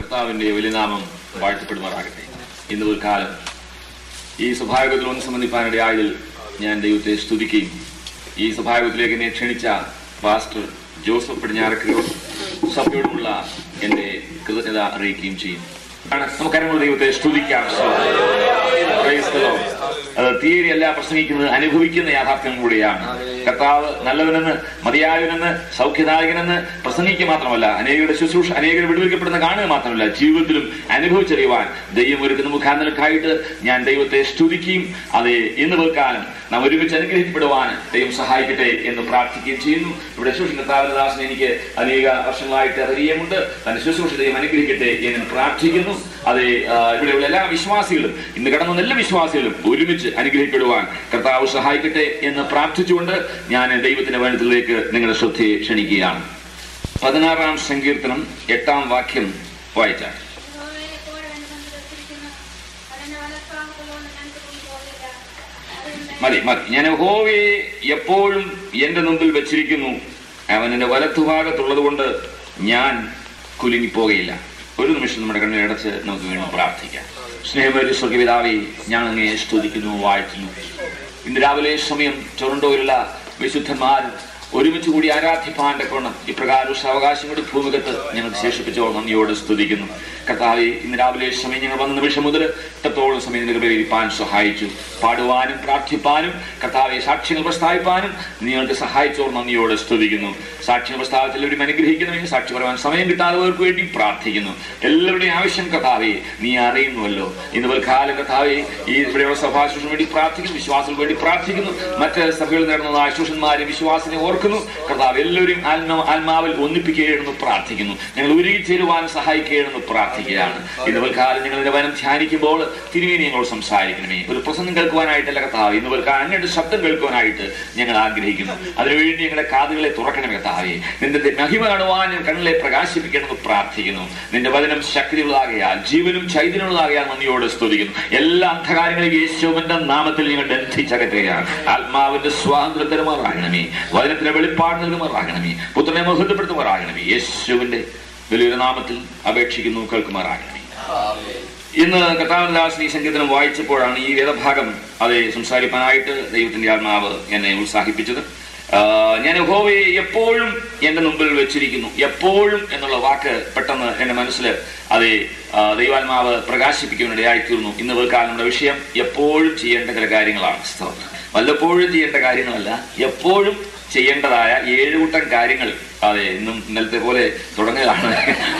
കർത്താവിന്റെ വലിയനാമം വാഴ്ത്തപ്പെടുമാറാകട്ടെ ഇന്ന് ഒരു കാലം ഈ സ്വഭാവത്തിൽ ഒന്ന് സംബന്ധിപ്പാനിടയായതിൽ ഞാൻ ദൈവത്തെ സ്തുതിക്കുകയും ഈ സ്വഭാവത്തിലേക്ക് എന്നെ ക്ഷണിച്ച പാസ്റ്റർ ജോസഫ് പടിഞ്ഞാറക്കരോട് സഭയോടുമുള്ള എന്റെ കൃതജ്ഞത അറിയിക്കുകയും ചെയ്യും ആണ് നമുക്കറിയാം ദൈവത്തെ സ്തുതിക്കാം Praise the Lord. അത് തീയതി അല്ല പ്രസംഗിക്കുന്നത് അനുഭവിക്കുന്ന യാഥാർത്ഥ്യം കൂടിയാണ് കർത്താവ് നല്ലവനെന്ന് മതിയായവനെന്ന് സൗഖ്യദായകനെന്ന് പ്രസംഗിക്കുക മാത്രമല്ല അനേകരുടെ ശുശ്രൂഷ അനേകർ വിടുവിക്കപ്പെടുന്ന കാണുക മാത്രമല്ല ജീവിതത്തിലും അനുഭവിച്ചറിയുവാൻ ദൈവം ഒരുക്കുന്ന മുഖാന്തരക്കായിട്ട് ഞാൻ ദൈവത്തെ സ്തുതിക്കുകയും അതെ ഇന്ന് കാലം നാം ഒരുമിച്ച് അനുഗ്രഹിക്കപ്പെടുവാൻ ദൈവം സഹായിക്കട്ടെ എന്ന് പ്രാർത്ഥിക്കുകയും ചെയ്യുന്നു ഇവിടെ ശുശ്രൂഷ കർത്താവിനദാസൻ എനിക്ക് അനേക വർഷങ്ങളായിട്ട് പരിചയമുണ്ട് തന്റെ ശുശ്രൂഷ ദൈവം അനുഗ്രഹിക്കട്ടെ എന്ന് പ്രാർത്ഥിക്കുന്നു അതെ ആ, ഇവിടെയുള്ള എല്ലാ വിശ്വാസികളും ഇന്ന് കടന്ന എല്ലാ വിശ്വാസികളും ഒരുമിച്ച് അനുഗ്രഹിക്കപ്പെടുവാൻ കർത്താവ് സഹായിക്കട്ടെ എന്ന് പ്രാർത്ഥിച്ചുകൊണ്ട് ഞാൻ ദൈവത്തിന്റെ വചനത്തിലേക്ക് നിങ്ങളുടെ ശ്രദ്ധയെ ക്ഷണിക്കുകയാണ് പതിനാറാം സങ്കീർത്തനം എട്ടാം വാക്യം വായിച്ചാൽ യഹോവയെ കൂടെ വന്നുകൊണ്ട് വെച്ചിരിക്കുന്നു. അതിന്റെ വലത്തുഭാഗത്തുള്ളവന് നനച്ചുകൊണ്ട് പോകില്ല. അതുകൊണ്ട് മതി മതി ഞാൻ ഹോവയെ എപ്പോഴും എന്റെ മുമ്പിൽ വെച്ചിരിക്കുന്നു അവൻ എന്റെ വലത്തുഭാഗത്തുള്ളത് കൊണ്ട് ഞാൻ കുലുങ്ങിപ്പോകയില്ല ഒരു നിമിഷം നമ്മുടെ കണ്ണിൽ അടച്ച് നമുക്ക് വീണ്ടും പ്രാർത്ഥിക്കാം സ്നേഹപരി സ്വർഗപിതാവെ ഞാൻ അങ്ങയെ സ്തുതിക്കുന്നു വാഴ്ത്തുന്നു ഇന്ന് രാവിലെ സമയം ടൊറന്റോയിലുള്ള വിശുദ്ധന്മാർ ഒരുമിച്ച് കൂടി ആരാധിപ്പാന്റെ കോണം ഇപ്രകാരം അവകാശം കൂടി ഭൂമുഖത്ത് ഞങ്ങൾക്ക് ശേഷിപ്പിച്ചോ നന്ദിയോട് സ്തുതിക്കുന്നു കർത്താവെ ഇന്ന് രാവിലെ സമയം ഞങ്ങൾ വന്ന നിമിഷം മുതൽ ഇത്രത്തോളം സമയം നിങ്ങളുടെ ഇരിപ്പാൻ സഹായിച്ചു പാടുവാനും പ്രാർത്ഥിപ്പാനും കർത്താവെ സാക്ഷ്യങ്ങൾ പ്രസ്താവിപ്പാനും നിങ്ങൾക്ക് സഹായിച്ചോ നന്ദിയോട് സ്തുതിക്കുന്നു സാക്ഷ്യങ്ങൾ പ്രസ്താവത്തിൽ ഒരു അനുഗ്രഹിക്കണമെങ്കിൽ സാക്ഷി പറയാൻ സമയം കിട്ടാത്തവർക്ക് വേണ്ടി പ്രാർത്ഥിക്കുന്നു എല്ലാവരുടെയും ആവശ്യം കർത്താവെ നീ അറിയുന്നുവല്ലോ ഇന്ന് കാലം കർത്താവെ ഈ ഇവിടെയുള്ള സഭാശുഷം വേണ്ടി പ്രാർത്ഥിക്കുന്നു വിശ്വാസങ്ങൾക്ക് വേണ്ടി പ്രാർത്ഥിക്കുന്നു മറ്റ് സഭകളിൽ നടന്ന ശുഷന്മാരെ വിശ്വാസിനെ ഓർക്കുന്നു കർത്താവ് എല്ലാവരും ആത്മ ആത്മാവിൽ ഒന്നിപ്പിക്കുകയാണെന്ന് പ്രാർത്ഥിക്കുന്നു ഞങ്ങൾ ഉരുകി ചേരുവാൻ സഹായിക്കുകയാണെന്ന് പ്രാർത്ഥിക്കുകയാണ് ഇന്ന് കാലം ഞങ്ങൾ ഇതിന്റെ വനം ധ്യാനിക്കുമ്പോൾ തിരുമേനി ഞങ്ങളോട് സംസാരിക്കണമേ ഒരു പ്രസംഗം കേൾക്കുവാനായിട്ടല്ല കർത്താവ് ഇന്ന് കാലം അങ്ങയുടെ ശബ്ദം കേൾക്കുവാനായിട്ട് ഞങ്ങൾ ആഗ്രഹിക്കുന്നു അതിനുവേണ്ടി ഞങ്ങളുടെ കാതുകളെ തുറക്കണമേ കർത്താവെ നിന്റെ മഹിമ കാണുവാൻ കണ്ണിലെ പ്രകാശിപ്പിക്കണമെന്ന് പ്രാർത്ഥിക്കുന്നു നിന്റെ വചനം ശക്തിയുള്ളതാകയാൽ ജീവനും ചൈതന്യമുള്ളതാകയാൽ നന്ദിയോട് സ്തുതിക്കുന്നു എല്ലാ അന്ധകാരങ്ങളെയും യേശുവിന്റെ നാമത്തിൽ ഞങ്ങൾ ബന്ധിച്ചകറ്റുകയാണ് ആത്മാവിന്റെ സ്വാതന്ത്ര്യം തരുമാറാകണമേ വചനത്തിന്റെ വെളിപ്പാട് നൽകുമാറാകണമേ പുത്രനെ മഹത്വപ്പെടുത്തുമാറാകണമേ യേശുവിന്റെ വലിയൊരു നാമത്തിൽ അപേക്ഷിക്കുന്നു കേൾക്കുമാറാകണമേ ഇന്ന് കർത്താവനദാസ് ഈ സംഗീതനം വായിച്ചപ്പോഴാണ് ഈ വേദഭാഗം അതെ സംസാരിക്കാനായിട്ട് ദൈവത്തിന്റെ ആത്മാവ് എന്നെ ഉത്സാഹിപ്പിച്ചത് ആ, ഞാൻ യഹോവയെ എപ്പോഴും എന്റെ മുമ്പിൽ വെച്ചിരിക്കുന്നു എപ്പോഴും എന്നുള്ള വാക്ക് പെട്ടെന്ന് എന്റെ മനസ്സിൽ അതെ ആ, ദൈവാത്മാവ് പ്രകാശിപ്പിക്കുവാനിടയായിത്തീർന്നു ഇന്ന് കാലം നമ്മുടെ വിഷയം എപ്പോഴും ചെയ്യേണ്ട ചില കാര്യങ്ങളാണ് സ്തോത്രം വല്ലപ്പോഴും ചെയ്യേണ്ട കാര്യങ്ങളല്ല എപ്പോഴും ചെയ്യേണ്ടതായ ഏഴ് കൂട്ടം കാര്യങ്ങൾ അതെ ഇന്നും ഇന്നലത്തെ പോലെ തുടങ്ങുകയാണ്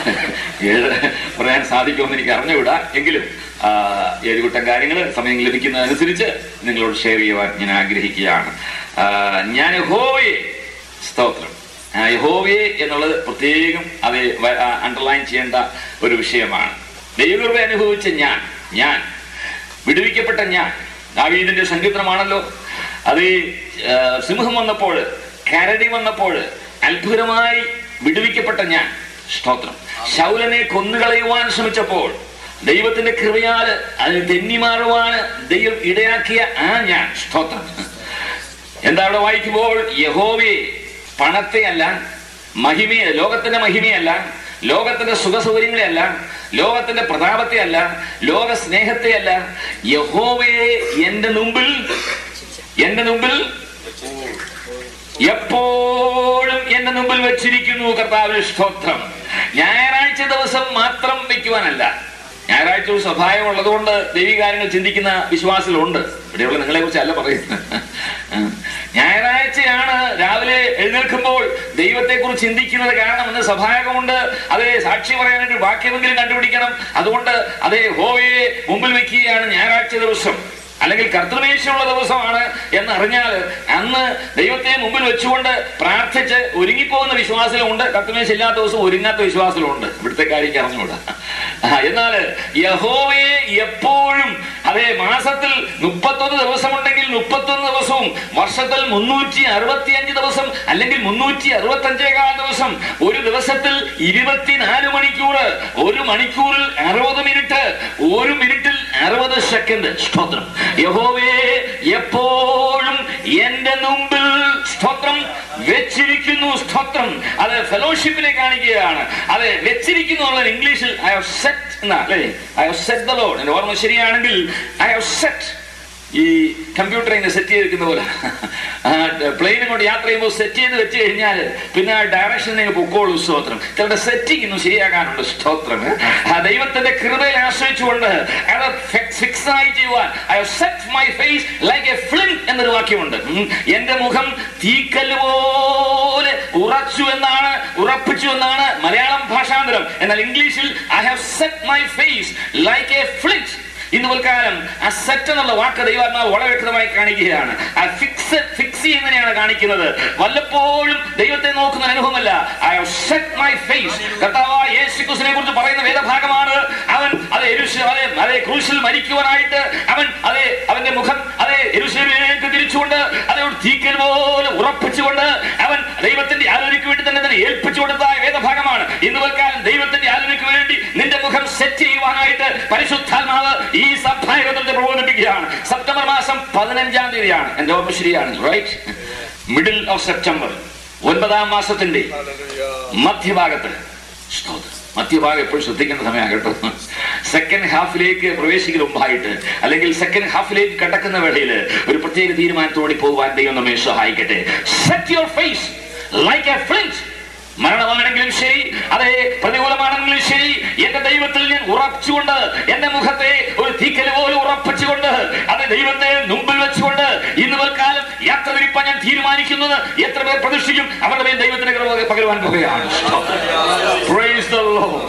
ഏഴ് പറയാൻ സാധിക്കുമെന്ന് എനിക്ക് അറിഞ്ഞുകൂടാ എങ്കിലും ആ, ഏഴ് കൂട്ടം കാര്യങ്ങൾ സമയം ലഭിക്കുന്നതനുസരിച്ച് നിങ്ങളോട് ഷെയർ ചെയ്യുവാൻ ഞാൻ ആഗ്രഹിക്കുകയാണ് ആ, ഞാൻ യഹോവയെ സ്തോത്രം ആ, യഹോവയെ എന്നുള്ളത് പ്രത്യേകം അത് അണ്ടർലൈൻ ചെയ്യേണ്ട ഒരു വിഷയമാണ് ദൈവകൃപ അനുഭവിച്ച ഞാൻ ഞാൻ വിടുവിക്കപ്പെട്ട ഞാൻ ദാവീദിന്റെ സങ്കീർത്തനമാണല്ലോ അത് ഈ, ആ, സിംഹം വന്നപ്പോൾ കരടി വന്നപ്പോൾ അത്ഭുതമായി വിടുവിക്കപ്പെട്ട ഞാൻ സ്തോത്രം ശൗലനെ കൊന്നുകളയുവാൻ ശ്രമിച്ചപ്പോൾ ദൈവത്തിന്റെ കൃപയാൽ അതിന് തെന്നിമാറുവാൻ ദൈവം ഇടയാക്കിയ ആ ഞാൻ സ്തോത്രം എന്താ അവിടെ വായിക്കുമ്പോൾ യഹോവയെ പണത്തെയല്ല മഹിമയെ ലോകത്തിന്റെ മഹിമയല്ല ലോകത്തിന്റെ സുഖസൗകര്യങ്ങളെയല്ല ലോകത്തിന്റെ പ്രതാപത്തെയല്ല ലോക സ്നേഹത്തെയല്ല യഹോവയെ എന്റെ മുമ്പിൽ എന്റെ മുമ്പിൽ എപ്പോഴും എന്റെ മുമ്പിൽ വെച്ചിരിക്കുന്നു കർത്താവിന് സ്തോത്രം ഞായറാഴ്ച ദിവസം മാത്രം വെക്കുവാനല്ല ഞായറാഴ്ച ഒരു സഭായം ഉള്ളതുകൊണ്ട് ദൈവികാര്യങ്ങൾ ചിന്തിക്കുന്ന വിശ്വാസികളുണ്ട് ഇവിടെയുള്ള നിങ്ങളെ കുറിച്ച് അല്ല പറയുന്നത് ഞായറാഴ്ചയാണ് രാവിലെ എഴുന്നേൽക്കുമ്പോൾ ദൈവത്തെ കുറിച്ച് ചിന്തിക്കുന്നത് കാരണം ഇന്ന് സഭായകമുണ്ട് അതേ സാക്ഷി പറയാനായിട്ട് വാക്യമെങ്കിലും കണ്ടുപിടിക്കണം അതുകൊണ്ട് അതേ ഹോവയെ മുമ്പിൽ വെക്കുകയാണ് ഞായറാഴ്ച ദിവസം അല്ലെങ്കിൽ കർത്തൃമേശയുള്ള ദിവസമാണ് എന്ന് അറിഞ്ഞാൽ അന്ന് ദൈവത്തെ മുമ്പിൽ വെച്ചുകൊണ്ട് പ്രാർത്ഥിച്ച് ഒരുങ്ങിപ്പോകുന്ന വിശ്വാസമുണ്ട് കർത്തൃമേശ ഇല്ലാത്ത ദിവസം ഒരുങ്ങാത്ത വിശ്വാസമുണ്ട് ഇവിടുത്തെ കാര്യം അറിഞ്ഞുകൂടാ ആ, എന്നാൽ യഹോവയെ എപ്പോഴും അതെ മാസത്തിൽ മുപ്പത്തൊന്ന് ദിവസമുണ്ടെങ്കിൽ മുപ്പത്തൊന്ന് ദിവസവും വർഷത്തിൽ മുന്നൂറ്റി അറുപത്തിയഞ്ച് ദിവസം അല്ലെങ്കിൽ മുന്നൂറ്റി അറുപത്തഞ്ചേകാൽ ദിവസം ഒരു ദിവസത്തിൽ ഇരുപത്തിനാല് മണിക്കൂർ ഒരു മണിക്കൂറിൽ അറുപത് മിനിറ്റ് ഒരു മിനിറ്റിൽ അറുപത് സെക്കൻഡ് സ്തോത്രം യഹോവേ എപ്പോഴും എന്റെ മുമ്പിൽ സ്തോത്രം വെച്ചിരിക്കുന്നു സ്തോത്രം അത് ഫെലോഷിപ്പിനെ കാണിക്കുകയാണ് അത് വെച്ചിരിക്കുന്നു എന്നുള്ള ഇംഗ്ലീഷിൽ ഐ ഹവ് സെറ്റ് എന്നാ അല്ലേ I have set the Lord എന്റെ ഓർമ്മ ശരിയാണെങ്കിൽ ഐ ഹവ് സെറ്റ് ഈ കമ്പ്യൂട്ടർ ഇങ്ങനെ സെറ്റ് ചെയ്തിരിക്കുന്ന പോലെ പ്ലെയിനും കൊണ്ട് യാത്ര ചെയ്യുമ്പോൾ സെറ്റ് ചെയ്ത് വെച്ച് കഴിഞ്ഞാൽ പിന്നെ ആ ഡയറക്ഷൻ നിങ്ങൾ പൊക്കോളൂ സ്തോത്രം ചിലരുടെ സെറ്റിംഗ് ഇന്നും ശരിയാകാനുണ്ട് സ്തോത്രം ആ ദൈവത്തിന്റെ കൃപയിൽ ആശ്രയിച്ചുകൊണ്ട് അത് ഫിക്സ് ആയി ചെയ്യുവാൻ I set my face like a flint എന്നൊരു വാക്യമുണ്ട് ഉം. എന്റെ മുഖം തീക്കല്ല് പോലെ ഉറച്ചു എന്നാണ് ഉറപ്പിച്ചു എന്നാണ് മലയാളം ഭാഷാന്തരം എന്നാൽ ഇംഗ്ലീഷിൽ I have set my face like a flint ഇന്ന് മുൽക്കാലം ആ സെറ്റ് എന്നുള്ള വാക്ക് ദൈവാത്മാവ് വളരെ വ്യക്തമായി കാണിക്കുകയാണ് ആ ഫിക്സ് ഫിക്സ് ചെയ്യുന്നതിനെയാണ് കാണിക്കുന്നത് വല്ലപ്പോഴും ദൈവത്തെ നോക്കുന്ന ഒരു അനുഭവമല്ല I have set my face കർത്താവായ യേശു ക്രിസ്തുവിനെ കുറിച്ച് പറയുന്ന വേദഭാഗമാണ് അവൻ അത് എരുശ അതെ അതെ ക്രൂശിൽ മരിക്കുവാനായിട്ട് അവൻ അതെ അവന്റെ മുഖം അതെ എരുശലേമിലേക്ക് തിരിച്ചുകൊണ്ട് അതെ ഒരു തീക്കൽ പോലെ ഉറപ്പിച്ചുകൊണ്ട് അവൻ ദൈവത്തിന്റെ ആലോചനയ്ക്ക് വേണ്ടി തന്നെ തന്നെ ഏൽപ്പിച്ചു കൊടുത്ത വേദഭാഗമാണ് ഇന്ന് വെക്കാൻ ദൈവത്തിന്റെ ആലോചനയ്ക്ക് വേണ്ടി നിന്റെ മുഖം സെറ്റ് ചെയ്യുവാനായിട്ട് പരിശുദ്ധാത്മാവ് ഈ സഭായോഗത്തെ പ്രബോധിപ്പിക്കുകയാണ് സെപ്റ്റംബർ മാസം പതിനഞ്ചാം തീയതിയാണ് എന്റെ ഓർമ്മ ശരിയാണ് റൈറ്റ് മിഡിൽ ഓഫ് സെപ്റ്റംബർ ഒൻപതാം മാസത്തിന്റെ മധ്യഭാഗത്ത് സ്തോത്രം. മധ്യഭാഗം എപ്പോഴും ശ്രദ്ധിക്കേണ്ട സമയമാണ് കേട്ടോ സെക്കൻഡ് ഹാഫിലേക്ക് പ്രവേശിക്കുന്ന മുമ്പായിട്ട് അല്ലെങ്കിൽ സെക്കൻഡ് ഹാഫിലേക്ക് കടക്കുന്ന വേളയിൽ ഒരു പ്രത്യേക തീരുമാനത്തോടെ പോകുവാൻ ദൈവം നമ്മെ സഹായിക്കട്ടെ set your face like a flint മരണമാണെങ്കിലും ശരി അതെ പ്രതികൂലമാണെങ്കിലും ശരി എന്റെ ദൈവത്തിൽ ഞാൻ ഉറച്ചുകൊണ്ട് എന്റെ മുഖത്തെ ഒരു തീക്കല് പോലെ ഉറപ്പിച്ചുകൊണ്ട് അത് ദൈവത്തെ മുമ്പിൽ വെച്ചുകൊണ്ട് ഇന്ന് കാലം യാത്ര തിരിപ്പാൻ ഞാൻ തീരുമാനിക്കുന്നത് എത്ര പേർ പ്രതീക്ഷിക്കും അവരുടെ മേൽ ദൈവത്തിന്റെ കൃപ പകരുവാൻ പോകുകയാണ് Praise the Lord.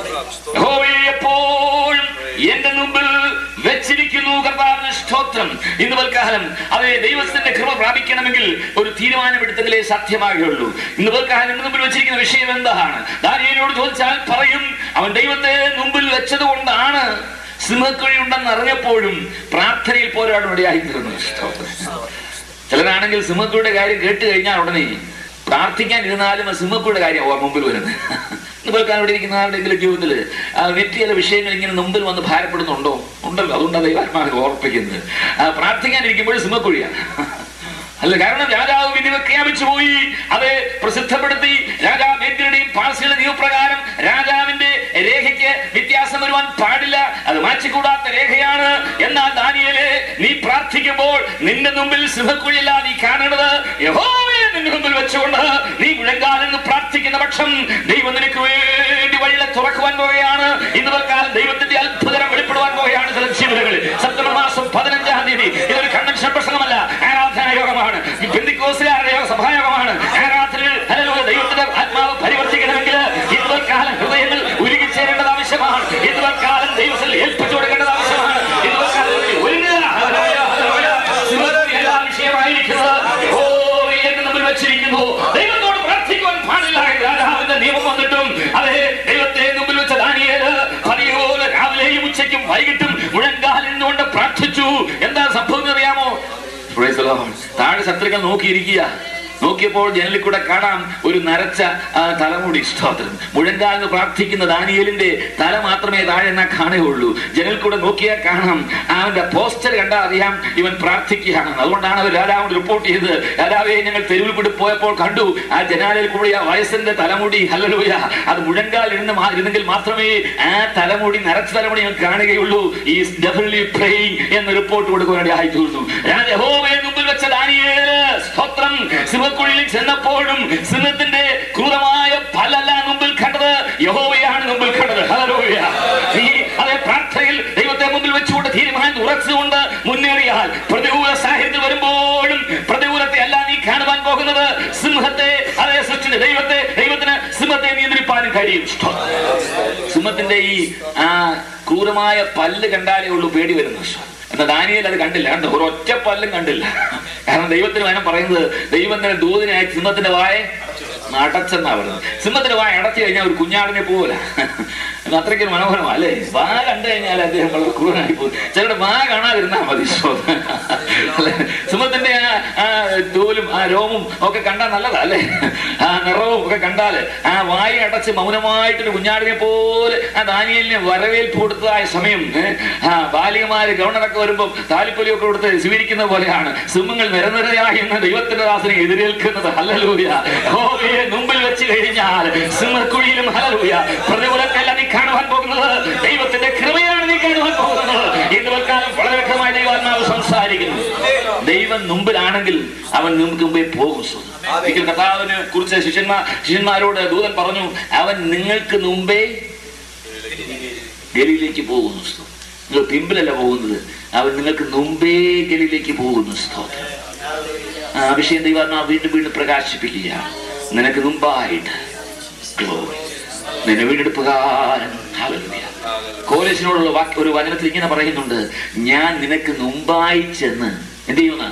യഹോവയെ എപ്പോഴും എന്റെ മുമ്പിൽ വെച്ചിരിക്കുന്നു കർത്താവിന് സ്തോത്രം ഇന്ന് പൽക്കാലം അതെ ദൈവത്തിന്റെ കൃപ പ്രാപിക്കണമെങ്കിൽ ഒരു തീരുമാനമെടുത്തെങ്കിലേ സാധ്യമാകുകയുള്ളൂ ഇന്ന് പൽക്കാലം എന്റെ മുമ്പിൽ വെച്ചിരിക്കുന്ന വിഷയം എന്താണ് ദാനിയേലിനോട് ചോദിച്ചാൽ പറയും അവൻ ദൈവത്തെ മുമ്പിൽ വെച്ചത് കൊണ്ടാണ് സിംഹക്കുഴി ഉണ്ടെന്ന് അറിഞ്ഞപ്പോഴും പ്രാർത്ഥനയിൽ പോരാടും ഇടയായിത്തീർന്നു സ്തോത്രം ചിലരാണെങ്കിൽ സിംഹക്കുഴിയുടെ കാര്യം കേട്ട് കഴിഞ്ഞാൽ ഉടനെ പ്രാർത്ഥിക്കാൻ ഇരുന്നാലും ആ സിംഹക്കുഴിയുടെ കാര്യം ഓ- മുമ്പിൽ വരുന്നത് ഇന്നുപോൽക്കാൻ ഇവിടെ ഇരിക്കുന്ന ആരുടെയെങ്കിലും ജീവിതത്തിൽ വ്യക്തി ചില വിഷയങ്ങൾ ഇങ്ങനെ മുമ്പിൽ വന്ന് ഭാരപ്പെടുന്നുണ്ടോ ഉണ്ടല്ലോ അതുകൊണ്ടാണ് ദൈവാത്മാവിനെ ഓർപ്പിക്കുന്നത് ആ, പ്രാർത്ഥിക്കാനിരിക്കുമ്പോൾ സിംഹക്കുഴിയാണ് അല്ല കാരണം രാജാവ് വിധി പ്രഖ്യാപിച്ചു പോയി അത് പ്രസിദ്ധപ്പെടുത്തി രാജാവ് മേദ്യരുടെയും പാർസിയുടെ നിയമപ്രകാരം രാജാവിന്റെ രേഖയ്ക്ക് വ്യത്യാസം വരുവാൻ പാടില്ല അത് മാറ്റിക്കൂടാത്ത രേഖയാണ് എന്നാൽ ദാനിയേലെ നീ പ്രാർത്ഥിക്കുമ്പോൾ നിന്റെ മുമ്പിൽ സിംഹക്കുഴിയല്ല നീ കാണേണ്ടത് യഹോവയെ നിന്റെ മുമ്പിൽ വെച്ചുകൊണ്ട് നീ മുഴങ്കാലെന്ന് പ്രാർത്ഥിക്കുന്ന പക്ഷം ദൈവം നിനക്ക് വേണ്ടി വഴികളെ തുറക്കുവാൻ പോവുകയാണ് ഇന്ന് കാലം ദൈവത്തിന്റെ അത്ഭുതം വെളിപ്പെടുവാൻ പോവുകയാണ് ചില ജീവിതങ്ങളിൽ സെപ്റ്റംബർ മാസം പതിനഞ്ചാം തീയതി ഇതൊരു കൺവെൻഷൻ പ്രസംഗമല്ല ആരാധന യോഗമാണ് ബന്ധുക്കോസുകാരുടെ യോഗ സഭായോഗമാണ് ആരാധനകൾ ഹല്ലേലൂയ, ദൈവത്തിന്റെ ആത്മാവ് പരിവർത്തിക്കണമെങ്കിൽ ഇന്ന് കാലം ഹൃദയങ്ങൾ ഉരുകിച്ചേരേണ്ടത് ആവശ്യമാണ് ഇന്ന് കാലം ദൈവത്തിൽ ഏൽപ്പിച്ചു കൊടുക്കേണ്ടത് ആവശ്യമാണ് ഇന്ന് കാലം ഒരുങ്ങുക. Hallelujah, hallelujah. സിംഹത്തിൽ എല്ലാ വിഷയമായിരിക്കുന്നത് യഹോവയെ എന്റെ മുമ്പിൽ വെച്ചിരിക്കുന്നു ദൈവത്തോട് പ്രാർത്ഥിക്കുവാൻ പാടില്ല എന്ന് രാജാവിന്റെ നിയമം വന്നിട്ടും അതെ ദൈവത്തെ മുമ്പിൽ വെച്ച ദാനിയേല് പതിപോലെ രാവിലെയും ഉച്ചയ്ക്കും വൈകിട്ടും മുഴങ്കാലിൽ നിന്നുകൊണ്ട് പ്രാർത്ഥിച്ചു എന്താ സംഭവിച്ചത് അറിയാമോ Praise the Lord. താഴെ ശത്രുക്കൾ നോക്കിയിരിക്കുക നോക്കിയപ്പോൾ ജനലിൽ കൂടെ കാണാം ഒരു നരച്ച ആ, തലമുടി സ്തോത്രം മുഴങ്കാലിന് പ്രാർത്ഥിക്കുന്ന ദാനിയേലിന്റെ തല മാത്രമേ താഴെ എന്നാ കാണുകയുള്ളൂ ജനലിൽ കൂടെ നോക്കിയാൽ കാണാം അവന്റെ പോസ്റ്റർ കണ്ടാൽ അറിയാം ഇവൻ പ്രാർത്ഥിക്കുകയാണ് അതുകൊണ്ടാണ് അവർ രാജാവിനോട് റിപ്പോർട്ട് ചെയ്തത് രാജാവെ ഞങ്ങൾ തെരുവിൽ കൂടി പോയപ്പോൾ കണ്ടു ആ ജനാലയിൽ കൂടി ആ വയസ്സിന്റെ തലമുടി ഹല്ലേലൂയ അത് മുഴങ്കാൽ ഇരുന്ന് മാ- ഇരുന്നെങ്കിൽ മാത്രമേ ആ തലമുടി നരച്ച തലമുടി ഞങ്ങൾ കാണുകയുള്ളൂ ഈ ഡബിൾലി പ്രേയിങ് എന്ന് റിപ്പോർട്ട് കൊടുക്കുവാൻ ആയി തീർന്നു രാജഹോവയെ മുമ്പിൽ വെച്ച ദാനിയേല് സ്തോത്രം സിംഹക്കുഴിയിൽ ചെന്നപ്പോഴും സിംഹത്തിന്റെ ക്രൂരമായ പലല്ല മുമ്പിൽ കണ്ടത് യഹോവയാണ് മുമ്പിൽ കണ്ടത് ഹല്ലേലൂയ നീ അതേ പ്രാർത്ഥനയിൽ ദൈവത്തെ മുമ്പിൽ വെച്ചുകൊണ്ട് തീരുമാനം ഉറച്ചുകൊണ്ട് മുന്നേറിയാൽ പ്രതികൂല സാഹചര്യം വരുമ്പോഴും പ്രതികൂലത്തെ അല്ല നീ കാണുവാൻ പോകുന്നത് സിംഹത്തെ അതേ സൃഷ്ടിന്റെ ദൈവത്തെ ദൈവത്തിന് സിംഹത്തെ നിയന്ത്രിപ്പാനും കഴിയും സിംഹത്തിന്റെ ഈ ആ ക്രൂരമായ പല്ല് കണ്ടാലേ ഉള്ളൂ പേടി വരുന്നത് എന്നാൽ ദാനിയേൽ അത് കണ്ടില്ല കണ്ടോ ഒരു ഒറ്റ പല്ലും കണ്ടില്ല കാരണം ദൈവത്തിന് വേണം പറയുന്നത് ദൈവം തന്നെ ദൂതനായി സിംഹത്തിന്റെ വായ അടച്ചെന്നാ പറയുന്നത് സിംഹത്തിന്റെ വായ അടച്ചു കഴിഞ്ഞാൽ ഒരു കുഞ്ഞാടിനെ പോലെ എന്ന് അത്രയ്ക്ക് മനോഹരമാണ് അല്ലേ വാ കണ്ടു കഴിഞ്ഞാൽ അദ്ദേഹം വളരെ ക്രൂരനായി പോകും ചിലരുടെ വാ കാണാതിരുന്നാ മതി അല്ലേ സിംഹത്തിന്റെ ആ ആ തോലും ആ രോമും ഒക്കെ കണ്ടാൽ നല്ലതാ അല്ലേ ആ നിറവും ഒക്കെ കണ്ടാല് ആ വായി അടച്ച് മൗനമായിട്ടൊരു കുഞ്ഞാടിനെ പോലെ ആ ദാനിയലിനെ വരവേൽപ്പ് കൊടുത്തതായ സമയം ഏ, ആ ബാലികമാര് ഗവർണറൊക്കെ വരുമ്പം താലിപ്പൊലിയൊക്കെ കൊടുത്ത് സ്വീകരിക്കുന്ന പോലെയാണ് സിംഹങ്ങൾ നിരനിരയായി എന്ന ദൈവത്തിന്റെ ദാസനെ എതിരേൽക്കുന്നത് ഹലലൂയ ഹോവയെ മുമ്പിൽ വെച്ച് കഴിഞ്ഞാൽ സിംഹക്കുഴിയിലും ഹലലൂയ പ്രതികൂലത്തല്ല നീ കാണുവാൻ പോകുന്നത് ദൈവത്തിന്റെ കൃപയാണ് നീ കാണുവാൻ പോകുന്നത് ഇന്ന് കാലം വളരെ വ്യക്തമായി ദൈവാത്മാവ് സംസാരിക്കുന്നു ദൈവം മുമ്പിലാണെങ്കിൽ അവൻ നമുക്ക് മുമ്പേ പോകും സുഹൃത്ത്. ഒരിക്കൽ കർത്താവിനെ കുറിച്ച് ശിഷ്യന്മാർ ശിഷ്യന്മാരോട് ദൂതൻ പറഞ്ഞു അവൻ നിങ്ങൾക്ക് മുമ്പേ ഗലിയിലേക്ക് പോകുന്നു സ്തോത്രം. നിങ്ങൾ പിമ്പിലല്ല പോകുന്നത് അവൻ നിങ്ങൾക്ക് മുമ്പേ ഗലിയിലേക്ക് പോകുന്നു സ്തോത്രം ആ വിഷയം ദൈവാത്മാവ് വീണ്ടും വീണ്ടും പ്രകാശിപ്പിക്കുക നിനക്ക് മുമ്പായിട്ട് Glory. നിന്നെ വീണ്ടെടുപ്പുകാരൻ Hallelujah. കോലേജിനോടുള്ള വാക്ക് ഒരു വചനത്തിൽ ഇങ്ങനെ പറയുന്നുണ്ട് ഞാൻ നിനക്ക് മുമ്പായി ചെന്ന് എന്ത് ചെയ്യുന്ന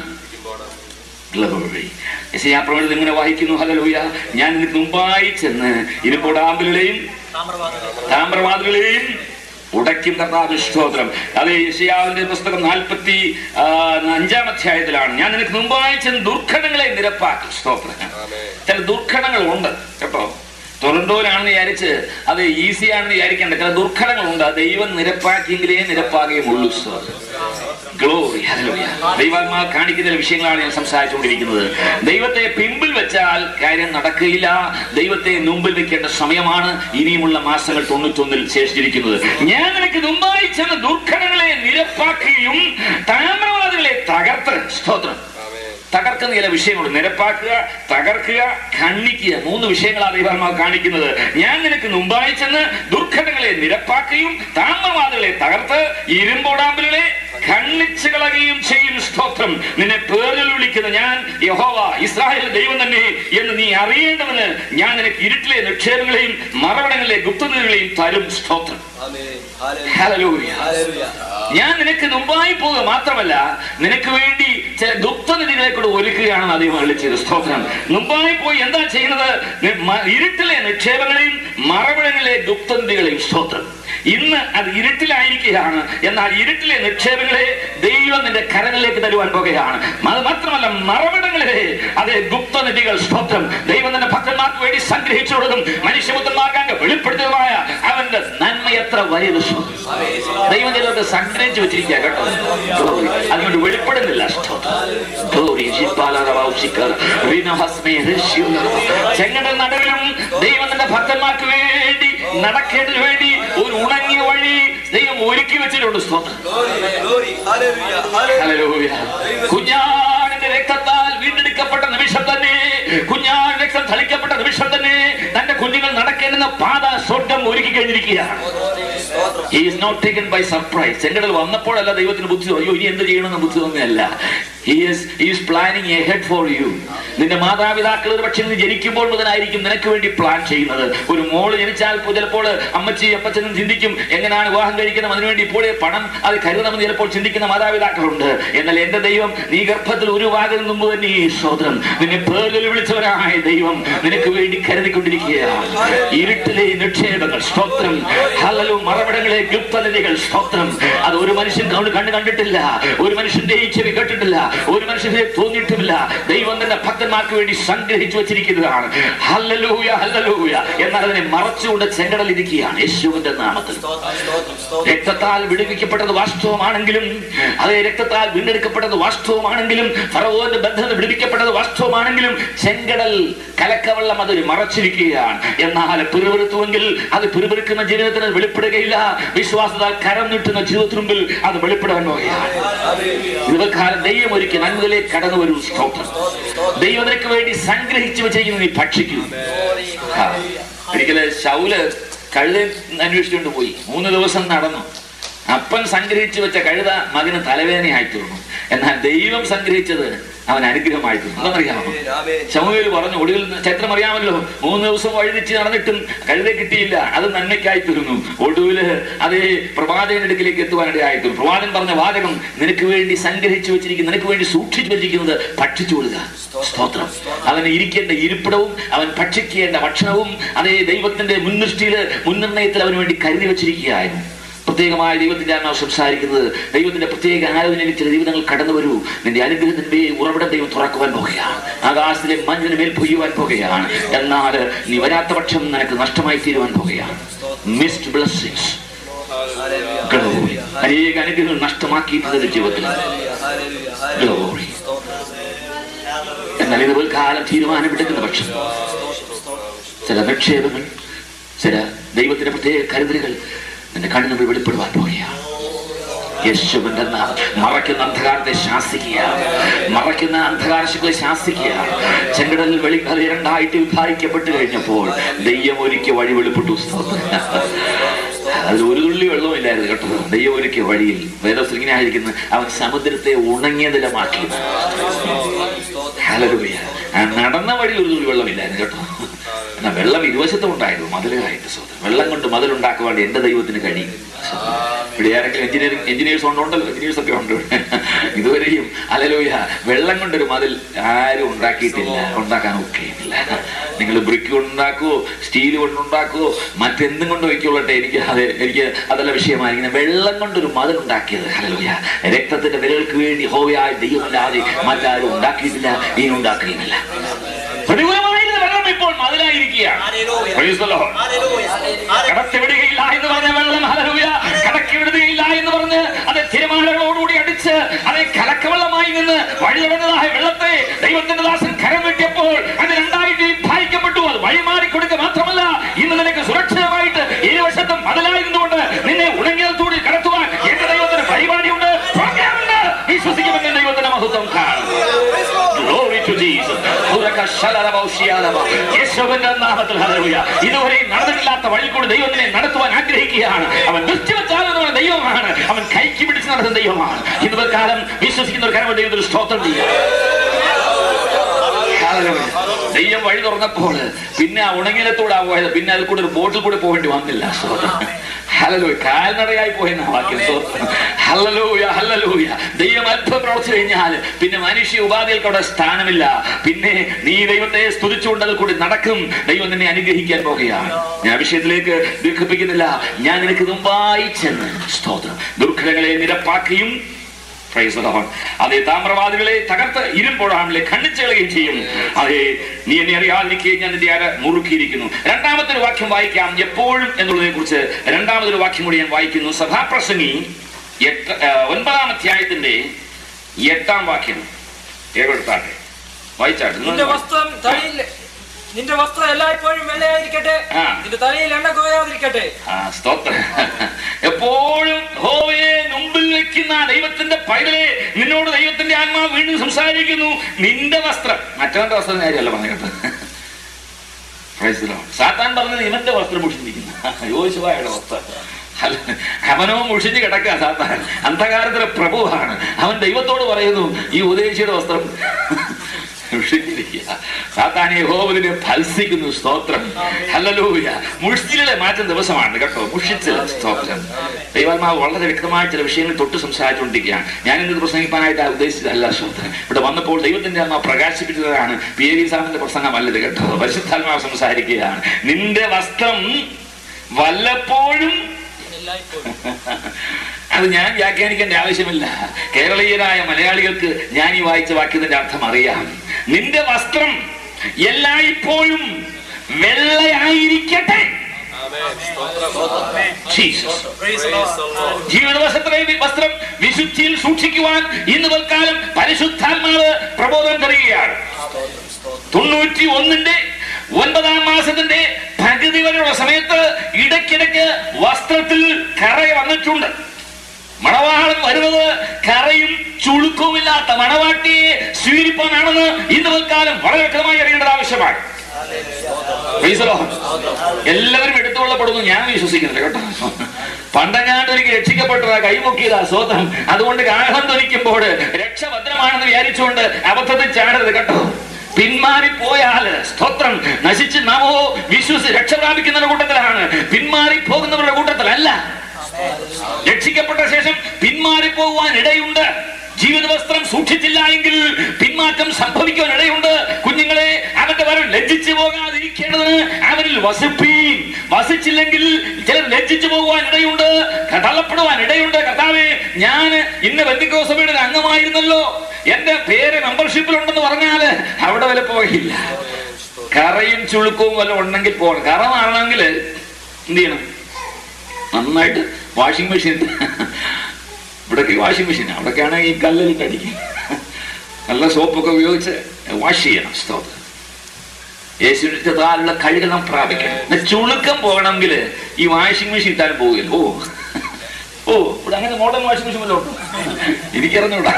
ഗ്ലോറി ആ പ്രവണത ഇങ്ങനെ വായിക്കുന്നു ഹലലൂയ ഞാൻ നിനക്ക് മുമ്പായി ചെന്ന് ഇരുമ്പോടാമ്പലുകളെയും താമ്രവാദുകളെയും ഉടയ്ക്കും കർത്താവ് സ്തോത്രം അത് യശയാവിന്റെ പുസ്തകം നാൽപ്പത്തി ആ, അഞ്ചാം അധ്യായത്തിലാണ് ഞാൻ നിനക്ക് മുമ്പായി ചെന്ന് ദുർഘടങ്ങളെ നിരപ്പാക്കും സ്തോത്രം ചില ദുർഘടങ്ങൾ ഉണ്ട് കേട്ടോ ടൊറന്റോയിലാണെന്ന് വിചാരിച്ച് അത് ഈസി ആണെന്ന് വിചാരിക്കേണ്ട ചില ദുർഘടങ്ങളുണ്ട് അത് ദൈവം നിരപ്പാക്കിയെങ്കിലേ നിരപ്പാകുകയും ഉള്ളൂ സ്തോത്രം ഗ്ലോറി ഹല്ലേലൂയ ദൈവാത്മാവ് കാണിക്കുന്ന വിഷയങ്ങളാണ് ഞാൻ സംസാരിച്ചുകൊണ്ടിരിക്കുന്നത് ദൈവത്തെ പിമ്പിൽ വെച്ചാൽ കാര്യം നടക്കുകയില്ല ദൈവത്തെ മുമ്പിൽ വെക്കേണ്ട സമയമാണ് ഇനിയുമുള്ള മാസങ്ങൾ തൊണ്ണൂറ്റൊന്നിൽ ശേഷിച്ചിരിക്കുന്നത് ഞാൻ നിനക്ക് മുമ്പായി ചെന്ന ദുർഘടങ്ങളെ നിരപ്പാക്കുകയും താമ്രവാദികളെ തകർത്ത് സ്തോത്രം തകർക്കുന്ന ചില വിഷയങ്ങളുണ്ട് നിരപ്പാക്കുക തകർക്കുക ഖണ്ഡിക്കുക മൂന്ന് വിഷയങ്ങളാണ് ദൈവാത്മാവ് കാണിക്കുന്നത് ഞാൻ നിനക്ക് മുമ്പായി ചെന്ന് ദുർഘടങ്ങളെ നിരപ്പാക്കുകയും താമ്രവാദികളെ തകർത്ത് ഇരുമ്പോടാമ്പലുകളെ ഖണ്ഡിച്ചു കളയുകയും ചെയ്യും സ്തോത്രം നിന്നെ പേരിൽ വിളിക്കുന്ന ഞാൻ യഹോവ ഇസ്രായേൽ ദൈവം തന്നെ എന്ന് നീ അറിയേണ്ടതിന് ഞാൻ നിനക്ക് ഇരുട്ടിലെ നിക്ഷേപങ്ങളെയും മറവിടങ്ങളിലെ ഗുപ്തനിധികളെയും തരും സ്തോത്രം ഹല്ലേലൂയ ഞാൻ നിനക്ക് മുമ്പായി പോകുക മാത്രമല്ല നിനക്ക് വേണ്ടി ചില ഗുപ്തനിധികളെ കൂടെ ഒരുക്കുകയാണെന്ന് അദ്ദേഹം വിളിച്ചത് സ്തോത്രം മുമ്പായി പോയി എന്താ ചെയ്യുന്നത് നി- മ- ഇരുട്ടിലെ നിക്ഷേപങ്ങളെയും മറവിടങ്ങളിലെ ഗുപ്തനിധികളെയും സ്തോത്രം ഇന്ന് അത് ഇരുട്ടിലായിരിക്കുകയാണ് എന്നാൽ ഇരുട്ടിലെ നിക്ഷേപങ്ങളെ ദൈവം നിന്റെ കരങ്ങളിലേക്ക് തരുവാൻ പോകുകയാണ് അത് മാത്രമല്ല മറവിടങ്ങളിലെ അതേ ഗുപ്തനിധികൾ സ്തോത്രം ദൈവം തന്റെ ഭക്തന്മാർക്ക് വേണ്ടി സംഗ്രഹിച്ചു കൊടുക്കും മനുഷ്യപുത്രന്മാർക്ക് അങ്ങ് വെളിപ്പെടുത്തിയതുമായ അവന്റെ നന്മ എത്ര വലുത് സ്തോത്രം. ദൈവം ചിലർക്ക് സംഗ്രഹിച്ചു വെച്ചിരിക്കുക കേട്ടോ Glory. അതുകൊണ്ട് വെളിപ്പെടുന്നില്ല സ്തോത്രം. Glory. ഷിപ്പാലാറവാഉഷിക്കാർ. റീനഹസ്മേ ഋഷിയുള്ള. ചെങ്കടൽ നടുവിലും ദൈവം തന്റെ ഭക്തന്മാർക്ക് വേണ്ടി നടക്കേണ്ടതിന് വേണ്ടി ഒരു ഉണങ്ങിയ വഴി ദൈവം ഒരുക്കി വെച്ചിട്ടുണ്ട് സ്തോത്രം ഹല്ലേലൂയ. കുഞ്ഞാടിന്റെ രക്തത്താൽ വീണ്ടെടുക്കപ്പെട്ട നിമിഷം തന്നെ കുഞ്ഞാട് രക്തം തളിക്കപ്പെട്ട നിമിഷം തന്നെ തന്റെ കുഞ്ഞുങ്ങൾ നടക്കേണ്ടുന്ന പാത സ്വർഗം ഒരുക്കി കഴിഞ്ഞിരിക്കുകയാണ് He is not taken by surprise. ചെങ്കടൽ വന്നപ്പോഴല്ല ദൈവത്തിന് ബുദ്ധി തോന്നി, അയ്യോ ഇനി എന്ത് ചെയ്യണമെന്ന് ബുദ്ധി തോന്നിയല്ല He is, he is planning ahead for you. നിന്റെ മാതാപിതാക്കൾ ഒരു പക്ഷേ നീ ജനിക്കുമ്പോൾ മുതലായിരിക്കും നിനക്ക് വേണ്ടി പ്ലാൻ ചെയ്യുന്നത് ഒരു മോള് ജനിച്ചാൽ പോ- ചിലപ്പോൾ അമ്മച്ചി അപ്പച്ചനും ചിന്തിക്കും എങ്ങനെയാണ് വിവാഹം കഴിക്കുന്നത് അതിനുവേണ്ടി ഇപ്പോഴേ പണം അത് കരുതണമെന്ന് ചിലപ്പോൾ ചിന്തിക്കുന്ന മാതാപിതാക്കളുണ്ട് എന്നാൽ എന്റെ ദൈവം നീ ഗർഭത്തിൽ ഒരു വാകം മുമ്പ് തന്നെ ഈ സ്വതന്ത്രം നിന്നെ പേരിൽ വിളിച്ചവരായ ദൈവം നിനക്ക് വേണ്ടി കരുതിക്കൊണ്ടിരിക്കുകയാണ് ഇരുട്ടിലെ നിക്ഷേപങ്ങൾ സ്തോത്രം ഹലലു മറവിടങ്ങളെ ഗുപ്തനിധികൾ സ്തോത്രം അത് ഒരു മനുഷ്യൻ കണ്ണ് കണ്ണ് കണ്ടിട്ടില്ല ഒരു മനുഷ്യന്റെ ഈ ചെവി കേട്ടിട്ടില്ല ഒരു മനുഷ്യനെ തോന്നിയിട്ടുമില്ല ദൈവം തന്നെ ഭക്തന്മാർക്ക് വേണ്ടി സംഗ്രഹിച്ചു വെച്ചിരിക്കുന്നതാണ് ഹല്ലലൂയ ഹല്ലലൂയ എന്നാൽ അതിനെ മറച്ചുകൊണ്ട് ചെങ്കടൽ ഇരിക്കുകയാണ് യേശുവിന്റെ നാമത്തിൽ രക്തത്താൽ വിടുവിക്കപ്പെട്ടത് വാസ്തവമാണെങ്കിലും അതേ രക്തത്താൽ വീണ്ടെടുക്കപ്പെട്ടത് വാസ്തവമാണെങ്കിലും ഫറവോന്റെ ബന്ധത്തിൽ വിടുവിക്കപ്പെട്ടത് വാസ്തവമാണെങ്കിലും ചെങ്കടൽ കലക്കവെള്ളം അത് മറച്ചിരിക്കുകയാണ് എന്നാൽ പിറുപിറുത്തുവെങ്കിൽ അത് പിറുപിറുക്കുന്ന ജീവിതത്തിന് അത് വെളിപ്പെടുകയില്ല വിശ്വാസത്താൽ കരം നീട്ടുന്ന ജീവിതത്തിന് മുമ്പിൽ അത് വെളിപ്പെടാൻ പോകുകയാണ് ദൈവകാലം ദൈവം ഒരുക്കി നന്മകളിലേക്ക് കടന്നു വരൂ സ്തോത്രം ദൈവം നിനക്ക് വേണ്ടി സംഗ്രഹിച്ചു വെച്ചിരിക്കുന്നത് നീ ഭക്ഷിക്കൂ ആ. ഒരിക്കല് ശൗല് കഴുത അന്വേഷിച്ചുകൊണ്ട് പോയി മൂന്ന് ദിവസം നടന്നു അപ്പൻ സംഗ്രഹിച്ചു വെച്ച കഴുത മകന് തലവേദനയായി തീർന്നു എന്നാൽ ദൈവം സംഗ്രഹിച്ചത് അവൻ അനുഗ്രഹമായി തീർന്നു എന്താണെന്നറിയാമോ ശമുവേൽ പറഞ്ഞു ഒടുവിൽ ചരിത്രം അറിയാമല്ലോ മൂന്ന് ദിവസം വഴിതിച്ച് നടന്നിട്ടും കഴുതെ കിട്ടിയില്ല അത് നന്മയ്ക്കായി തീർന്നു ഒടുവില് അത് പ്രവാചകന്റെ അടുക്കിലേക്ക് എത്തുവാനിടയായി തീർന്നു പ്രവാചകൻ പറഞ്ഞ വാചകം നിനക്ക് വേണ്ടി സംഗ്രഹിച്ചു വെച്ചിരിക്കുന്ന നിനക്ക് വേണ്ടി സൂക്ഷിച്ചു വെച്ചിരിക്കുന്നത് ഭക്ഷിച്ചു കൊള്ളുക സ്തോത്രം അവന് ഇരിക്കേണ്ട ഇരിപ്പിടവും അവൻ ഭക്ഷിക്കേണ്ട ഭക്ഷണവും അതേ ദൈവത്തിന്റെ മുൻദൃഷ്ടിയില് മുൻനിർണയത്തിൽ അവന് വേണ്ടി കരുതി വെച്ചിരിക്കുകയായിരുന്നു പ്രത്യേകമായ ദൈവത്തിന്റെ ആത്മാവ് സംസാരിക്കുന്നത് ദൈവത്തിന്റെ പ്രത്യേക ആലോചനയിൽ ചില ജീവിതങ്ങൾ കടന്നു വരൂ നിന്റെ അനുഗ്രഹത്തിന്റെ ഉറവിടം ദൈവം തുറക്കുവാൻ പോകുകയാണ് ആകാശത്തിലെ മഞ്ഞിന് മേൽ പൊയ്യുവാൻ പോകുകയാണ് എന്നാൽ നീ വരാത്ത പക്ഷം നിനക്ക് നഷ്ടമായി തീരുവാൻ പോകുകയാണ് മിസ്ഡ് ബ്ലസ്സിങ്സ് അനേക അനുഗ്രഹങ്ങൾ നഷ്ടമാക്കിയിട്ടുള്ളത് ജീവിതത്തിൽ Glory. എന്നാൽ ഇത് കാലം തീരുമാനമെടുക്കുന്ന പക്ഷം ചില നിക്ഷേപങ്ങൾ ചില ദൈവത്തിന്റെ പ്രത്യേക കരുതലുകൾ നിന്റെ കണ്ണുകൾ വെളിപ്പെടുവാൻ പോകുകയാണ് യേശുവിന്റെ നാമം മറയ്ക്കുന്ന അന്ധകാരത്തെ ശാസിക്കുക മറയ്ക്കുന്ന അന്ധകാര ശക്തികളെ ശാസിക്കുക ചെങ്കടലിൽ വെളി അത് രണ്ടായിട്ട് വിഭാഗിക്കപ്പെട്ട് കഴിഞ്ഞപ്പോൾ ദൈവം ഒരുക്കിയ വഴി വെളിപ്പെട്ടു സ്തോത്രം. അതിൽ ഒരു തുള്ളി വെള്ളമില്ലായിരുന്നു കേട്ടോ ദൈവം ഒരുക്കിയ വഴിയിൽ വേദത്തിൽ ഇങ്ങനെ ആയിരിക്കുന്നു അവൻ സമുദ്രത്തെ ഉണങ്ങിയ നിലമാക്കി ഹല്ലേലൂയ. ആ നടന്ന വഴിയിൽ ഒരു തുള്ളി വെള്ളമില്ലായിരുന്നു കേട്ടോ എന്നാ വെള്ളം ഇരുവശത്തും ഉണ്ടായിരുന്നു മതിലുകളായിട്ട് സോദരൻ വെള്ളം കൊണ്ട് മതിലുണ്ടാക്കുവാൻ വേണ്ടി എന്റെ ദൈവത്തിന് കഴിയും ഇവിടെ ആരെങ്കിലും എഞ്ചിനീയറിംഗ് എഞ്ചിനീയേഴ്സ് ഉണ്ടല്ലോ എഞ്ചിനീയേഴ്സ് ഒക്കെ ഉണ്ട് ഇതുവരെയും അലലോയ വെള്ളം കൊണ്ടൊരു മതിൽ ആരും ഉണ്ടാക്കിയിട്ടില്ല ഉണ്ടാക്കാൻ ഒക്കെയില്ല നിങ്ങൾ ബ്രിക്ക് കൊണ്ടുണ്ടാക്കുവോ സ്റ്റീൽ കൊണ്ടുണ്ടാക്കുവോ മറ്റെന്തും കൊണ്ട് വയ്ക്കൊള്ളട്ടെ എനിക്ക് അത് എനിക്ക് അതല്ല വിഷയമായിരിക്കുന്നത് വെള്ളം കൊണ്ടൊരു മതിൽ ഉണ്ടാക്കിയത് അലലോയ രക്തത്തിന്റെ വിരകൾക്ക് വേണ്ടി ഹോവയായ ദൈവമല്ലാതെ മറ്റാരും ഉണ്ടാക്കിയിട്ടില്ല ഇനി ഉണ്ടാക്കുകയുമില്ല പ്രതികൂലമായിരുന്ന വെള്ളം ഇപ്പോൾ മതിലായിരിക്കുകയാണ് Praise the Lord. കടത്തിവിടുകയില്ല എന്ന് പറഞ്ഞ വെള്ളം ഹലലൂയ കടക്കിവിടുകയില്ല എന്ന് പറഞ്ഞ് അത് തിരമാലകളോടുകൂടി അടിച്ച് അത് കലക്കവെള്ളമായി നിന്ന് വഴി തുടങ്ങുന്നതായ വെള്ളത്തെ ദൈവത്തിന്റെ ദാസൻ കരം വെട്ടിയപ്പോൾ അത് രണ്ടായിട്ട് വിഭാഗിക്കപ്പെട്ടു അത് വഴി മാറിക്കൊടുക്കുക മാത്രമല്ല ഇന്ന് നിനക്ക് സുരക്ഷിതമായിട്ട് ഇരുവശത്തും മതിലായിരുന്നുകൊണ്ട് നിന്നെ ഉണങ്ങിയതോടെ കടത്തുവാൻ എന്റെ ദൈവത്തിന് പരിപാടിയുണ്ട് പ്രോഗ്രാമുണ്ട് വിശ്വസിക്കുമെന്ന് ദൈവത്തിന്റെ മഹത്വം കാണും Glory to Jesus. ഉറക്ക ശലരമൗഷിയാലമ. യേശുവിന്റെ നാമത്തിൽ ഹല്ലേലൂയ. ഇതുവരെ നടന്നിട്ടില്ലാത്ത വഴി കൂടി ദൈവത്തിനെ നടത്തുവാൻ ആഗ്രഹിക്കുകയാണ് അവൻ ദൃഷ്ടിവച്ചാലെന്ന് ദൈവമാണ് അവൻ കൈക്ക് പിടിച്ച് നടത്തുന്ന ദൈവമാണ് ഇന്നത്തെ കാലം വിശ്വസിക്കുന്ന ഒരു കാര്യം ദൈവത്തിൽ സ്തോത്രം ചെയ്യാം ഹല്ലേലൂയ. ദൈവം വഴി തുറന്നപ്പോൾ പിന്നെ ആ ഉണങ്ങിലത്തൂടെ പോയത് പിന്നെ അതിൽ കൂടെ ഒരു ബോട്ടിൽ കൂടെ പോകേണ്ടി വന്നില്ല ഹലലൂയ കാൽനടയായി പോയെന്ന വാക്യം സ്തോത്രം. ഹല്ലേലൂയ ഹല്ലേലൂയ ദൈവം അത്ഭുതം പ്രവർത്തിച്ചു കഴിഞ്ഞാൽ പിന്നെ മനുഷ്യ ഉപാധികൾക്ക് അവിടെ സ്ഥാനമില്ല പിന്നെ നീ ദൈവത്തെ സ്തുതിച്ചുകൊണ്ട് അതിൽ കൂടി നടക്കും ദൈവം നിന്നെ അനുഗ്രഹിക്കാൻ പോകുകയാണ് ഞാൻ വിഷയത്തിലേക്ക് ദീർഘിപ്പിക്കുന്നില്ല ഞാൻ നിനക്ക് മുമ്പായി ചെന്ന് സ്തോത്രം ദുർഘടങ്ങളെ നിരപ്പാക്കിയും Praise the Lord. അതേ താമ്രവാദികളെ തകർത്ത് ഇരുമ്പോഴാണല്ലേ ഖണ്ഡിച്ചുകളയും ചെയ്യും അതേ നീ എന്നെ അറിയാതിരിക്കുകയും ഞാൻ നിന്റെ അര മുറുക്കിയിരിക്കുന്നു രണ്ടാമത്തെ ഒരു വാക്യം വായിക്കാം എപ്പോഴും എന്നുള്ളതിനെ കുറിച്ച് രണ്ടാമതൊരു വാക്യം കൂടി ഞാൻ വായിക്കുന്നു സഭാപ്രസംഗി എട്ട് ആ, ഒൻപതാം അധ്യായത്തിന്റെ എട്ടാം വാക്യം ഏകെടുത്താട്ടെ വായിച്ചാട്ടെ നിന്റെ നിങ്ങൾ വസ്ത്രം തലയിൽ നിന്റെ വസ്ത്രം എല്ലായ്പ്പോഴും വെള്ളയായിരിക്കട്ടെ ആ. നിന്റെ തലയിൽ എണ്ണ കോയാതിരിക്കട്ടെ ആ സ്തോത്രം എപ്പോഴും ഹോവയെ മുമ്പിൽ വെക്കുന്ന ദൈവത്തിന്റെ പൈതലെ നിന്നോട് ദൈവത്തിന്റെ ആത്മാവ് വീണ്ടും സംസാരിക്കുന്നു നിന്റെ വസ്ത്രം മറ്റവന്റെ വസ്ത്രം കാര്യമല്ല പറഞ്ഞു കേട്ടോ Praise the Lord. സാത്താൻ പറഞ്ഞത് ഇവന്റെ വസ്ത്രം മുഷിഞ്ഞിരിക്കുന്നു യോശുവായുടെ വസ്ത്രം അല്ല, അവനോ മുഷിഞ്ഞ് കിടക്കുക സാത്താൻ അന്ധകാരത്തിലെ പ്രഭുവാണ് അവൻ ദൈവത്തോട് പറയുന്നു ഈ ഉദ്ദേശിയുടെ വസ്ത്രം മുഷിഞ്ഞിരിക്കുക സാത്താൻ യഹോവതിനെ ഫൽസിക്കുന്നു സ്തോത്രം ഹല്ലേലൂയ മുഷിച്ചിലെ മാറ്റുന്ന ദിവസമാണ് കേട്ടോ മുഷിച്ചിൽ സ്തോത്രം ദൈവാത്മാവ് വളരെ വ്യക്തമായ ചില വിഷയങ്ങൾ തൊട്ട് സംസാരിച്ചുകൊണ്ടിരിക്കുകയാണ് ഞാൻ ഇന്ന് പ്രസംഗിക്കാനായിട്ട് ഉദ്ദേശിച്ചതല്ല സ്തോത്രം ഇവിടെ വന്നപ്പോൾ ദൈവത്തിന്റെ ആത്മാവ് പ്രകാശിപ്പിച്ചതാണ് പി എ വി സാറിന്റെ പ്രസംഗമല്ലത് കേട്ടോ പരിശുദ്ധാത്മാവ് സംസാരിക്കുകയാണ് നിന്റെ വസ്ത്രം വല്ലപ്പോഴും എല്ലായ്പ്പോഴും അത് ഞാൻ വ്യാഖ്യാനിക്കേണ്ട ആവശ്യമില്ല കേരളീയരായ മലയാളികൾക്ക് ഞാൻ ഈ വായിച്ച വാക്യത്തിന്റെ അർത്ഥം അറിയാം നിന്റെ വസ്ത്രം എല്ലായ്പ്പോഴും വെള്ളയായിരിക്കട്ടെ Jesus. ജീവിതവസ്ത്രത്തെ വസ്ത്രം വിശുദ്ധിയിൽ സൂക്ഷിക്കുവാൻ ഇന്ന് തൽക്കാലം പരിശുദ്ധാത്മാവ് പ്രബോധനം തരികയാണ് തൊണ്ണൂറ്റി ഒന്നിന്റെ ഒൻപതാം മാസത്തിന്റെ പകുതി വരെയുള്ള സമയത്ത് ഇടയ്ക്കിടയ്ക്ക് വസ്ത്രത്തിൽ കറ വന്നിട്ടുണ്ട് മണവാളൻ വരുന്നത് കറയും ചുളുക്കവുമില്ലാത്ത മണവാട്ടിയെ സ്വീകരിപ്പാനാണെന്ന് ഇന്ന് തൽക്കാലം വളരെ വ്യക്തമായി അറിയേണ്ടത് ആവശ്യമാണ് Praise the Lord. എല്ലാവരും എടുത്തുകൊള്ളപ്പെടുന്നു ഞാൻ വിശ്വസിക്കുന്നില്ല കേട്ടോ പണ്ടങ്ങാണ്ട് ഒരിക്കൽ രക്ഷിക്കപ്പെട്ടതാ കൈമുക്കിയതാ സ്വതം അതുകൊണ്ട് കാഹളം ധരിക്കുമ്പോൾ രക്ഷഭദ്രമാണെന്ന് വിചാരിച്ചുകൊണ്ട് അബദ്ധത്തിൽ ചാടരുത് കേട്ടോ പിന്മാറിപ്പോയാൽ സ്തോത്രം നശിച്ച് നമോ വിശ്വസി രക്ഷ പ്രാപിക്കുന്നവരുടെ കൂട്ടത്തിലാണ് പിന്മാറി പോകുന്നവരുടെ കൂട്ടത്തിലല്ല രക്ഷിക്കപ്പെട്ട ശേഷം പിന്മാറിപ്പോകുവാൻ ഇടയുണ്ട് ജീവിത വസ്ത്രം സൂക്ഷിച്ചില്ല എങ്കിൽ പിന്മാറ്റം സംഭവിക്കാൻ ഇടയുണ്ട് കുഞ്ഞുങ്ങളെ അവന്റെ വരം ലജ്ജിച്ചു പോകാതിരിക്കേണ്ടതിന് അവനിൽ വസിപ്പീൻ വസിച്ചില്ലെങ്കിൽ ചിലർ ലജ്ജിച്ചു പോകുവാൻ ഇടയുണ്ട് തള്ളപ്പെടുവാൻ ഇടയുണ്ട് കർത്താവേ ഞാൻ ഇന്ന് ബന്ധിക്കോസഭയുടെ ഒരു അംഗമായിരുന്നല്ലോ എന്റെ പേര് മെമ്പർഷിപ്പിലുണ്ടെന്ന് പറഞ്ഞാല് അവിടെ വില പോകില്ല കറയും ചുളുക്കവും വല്ല ഉണ്ടെങ്കിൽ പോകണം കറ മാറണമെങ്കിൽ എന്ത് ചെയ്യണം നന്നായിട്ട് വാഷിംഗ് മെഷീൻ ഇവിടേക്ക് വാഷിംഗ് മെഷീൻ അവിടേക്കാണ് ഈ കല്ലിലിട്ട് അടിക്കും നല്ല സോപ്പൊക്കെ ഉപയോഗിച്ച് വാഷ് ചെയ്യണം സ്തോത്രം യേശുവിന്റെ താലുള്ള കഴുകണം പ്രാപിക്കണം എന്നാ ചുളുക്കം പോകണമെങ്കിൽ ഈ വാഷിംഗ് മെഷീൻ ഇട്ടാലും പോകില്ല ഓ ഓ ഇവിടെ അങ്ങനെ മോഡേൺ വാഷിംഗ് മെഷീൻ വല്ലതും ഉണ്ടോ എനിക്കറിഞ്ഞൂടാ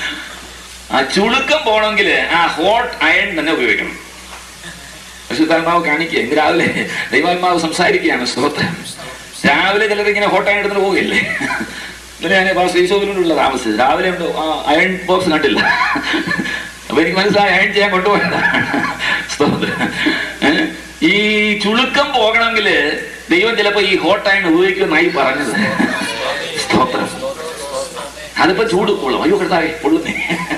ആ ചുളുക്കം പോകണമെങ്കിൽ ആ ഹോട്ട് അയൺ തന്നെ ഉപയോഗിക്കണം പരിശുദ്ധാത്മാവ് കാണിക്കുക ഇന്ന് രാവിലെ ദൈവാത്മാവ് സംസാരിക്കുകയാണ് സ്തോത്രം രാവിലെ ചിലർ ഇങ്ങനെ ഹോട്ട് അയൺ എടുത്തിട്ട് പോകില്ലേ ഇന്നലെ ഞാൻ ശ്രീശോഭിലുള്ള താമസിച്ചത് രാവിലെ ഉണ്ട് ആ അയൺ ബോക്സ് കണ്ടില്ല അപ്പൊ എനിക്ക് മനസ്സിലായി അയൺ ചെയ്യാൻ കൊണ്ടുപോയതാണ് സ്തോത്രം ഏ? ഈ ചുളുക്കം പോകണമെങ്കിൽ ദൈവം ചിലപ്പോ ഈ ഹോട്ട് അയൺ ഉപയോഗിക്കുമെന്നായി പറഞ്ഞത് സ്തോത്രം അതിപ്പോ ചൂട് കൊള്ളും അയ്യോ കർത്താവേ പൊള്ളുന്നേ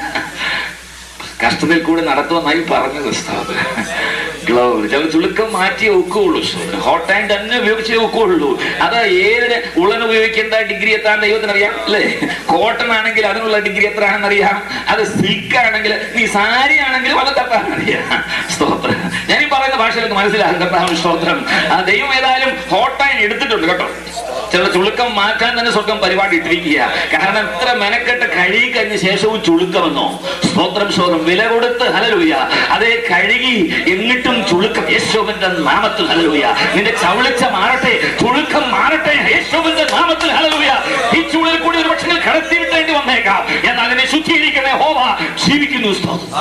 കഷ്ടത്തിൽ കൂടെ നടത്തുമെന്നായി പറഞ്ഞത് സ്തോത്രം ഗ്ലൗ ചില ചുളുക്കം മാറ്റിയേ ഒക്കുള്ളൂ ഹോട്ട് ടൈം തന്നെ ഉപയോഗിച്ചേ ഒക്കുള്ളൂ അത് ഏത് ഉള്ളൻ ഉപയോഗിക്കേണ്ട ഡിഗ്രി എത്താൻ ദൈവത്തിന് അറിയാം അല്ലേ കോട്ടൺ ആണെങ്കിൽ അതിനുള്ള ഡിഗ്രി എത്ര ആണെന്ന് അറിയാം അത് സിൽക്ക് ആണെങ്കിൽ നീ സാരി ആണെങ്കിലും അത് തട്ടാൻ അറിയാം സ്തോത്രം ഞാൻ ഈ പറയുന്ന ഭാഷയിലൊക്കെ മനസ്സിലാകും കർത്താവ് സ്തോത്രം ആ ദൈവം ഏതായാലും ഹോട്ട് ടൈം എടുത്തിട്ടുണ്ട് കേട്ടോ ചില ചുളുക്കം മാറ്റാൻ തന്നെ സ്വർഗം പരിപാടി ഇട്ടിരിക്കുക കാരണം ഇത്ര മെനക്കെട്ട് കഴുകി കഴിഞ്ഞ ശേഷവും ചുളുക്കമെന്നോ സ്തോത്രം സ്തോത്രം വില കൊടുത്ത് ഹലലൂയ അതേ കഴുകി എന്നിട്ടും ചുളുക്കം യേശോവന്റെ നാമത്തിൽ ഹലലൂയ നിന്റെ ചവിളിച്ച മാറട്ടെ ചുളുക്കം മാറട്ടെ യേശോവന്റെ നാമത്തിൽ ഹലലൂയ ഈ ചൂളിൽ കൂടി ഒരു പക്ഷേ കടത്തി വിട്ടേണ്ടി വന്നേക്കാം എന്നാൽ അതിനെ ശുദ്ധീകരിക്കണേ ഹോവ ജീവിക്കുന്നു സ്തോത്രം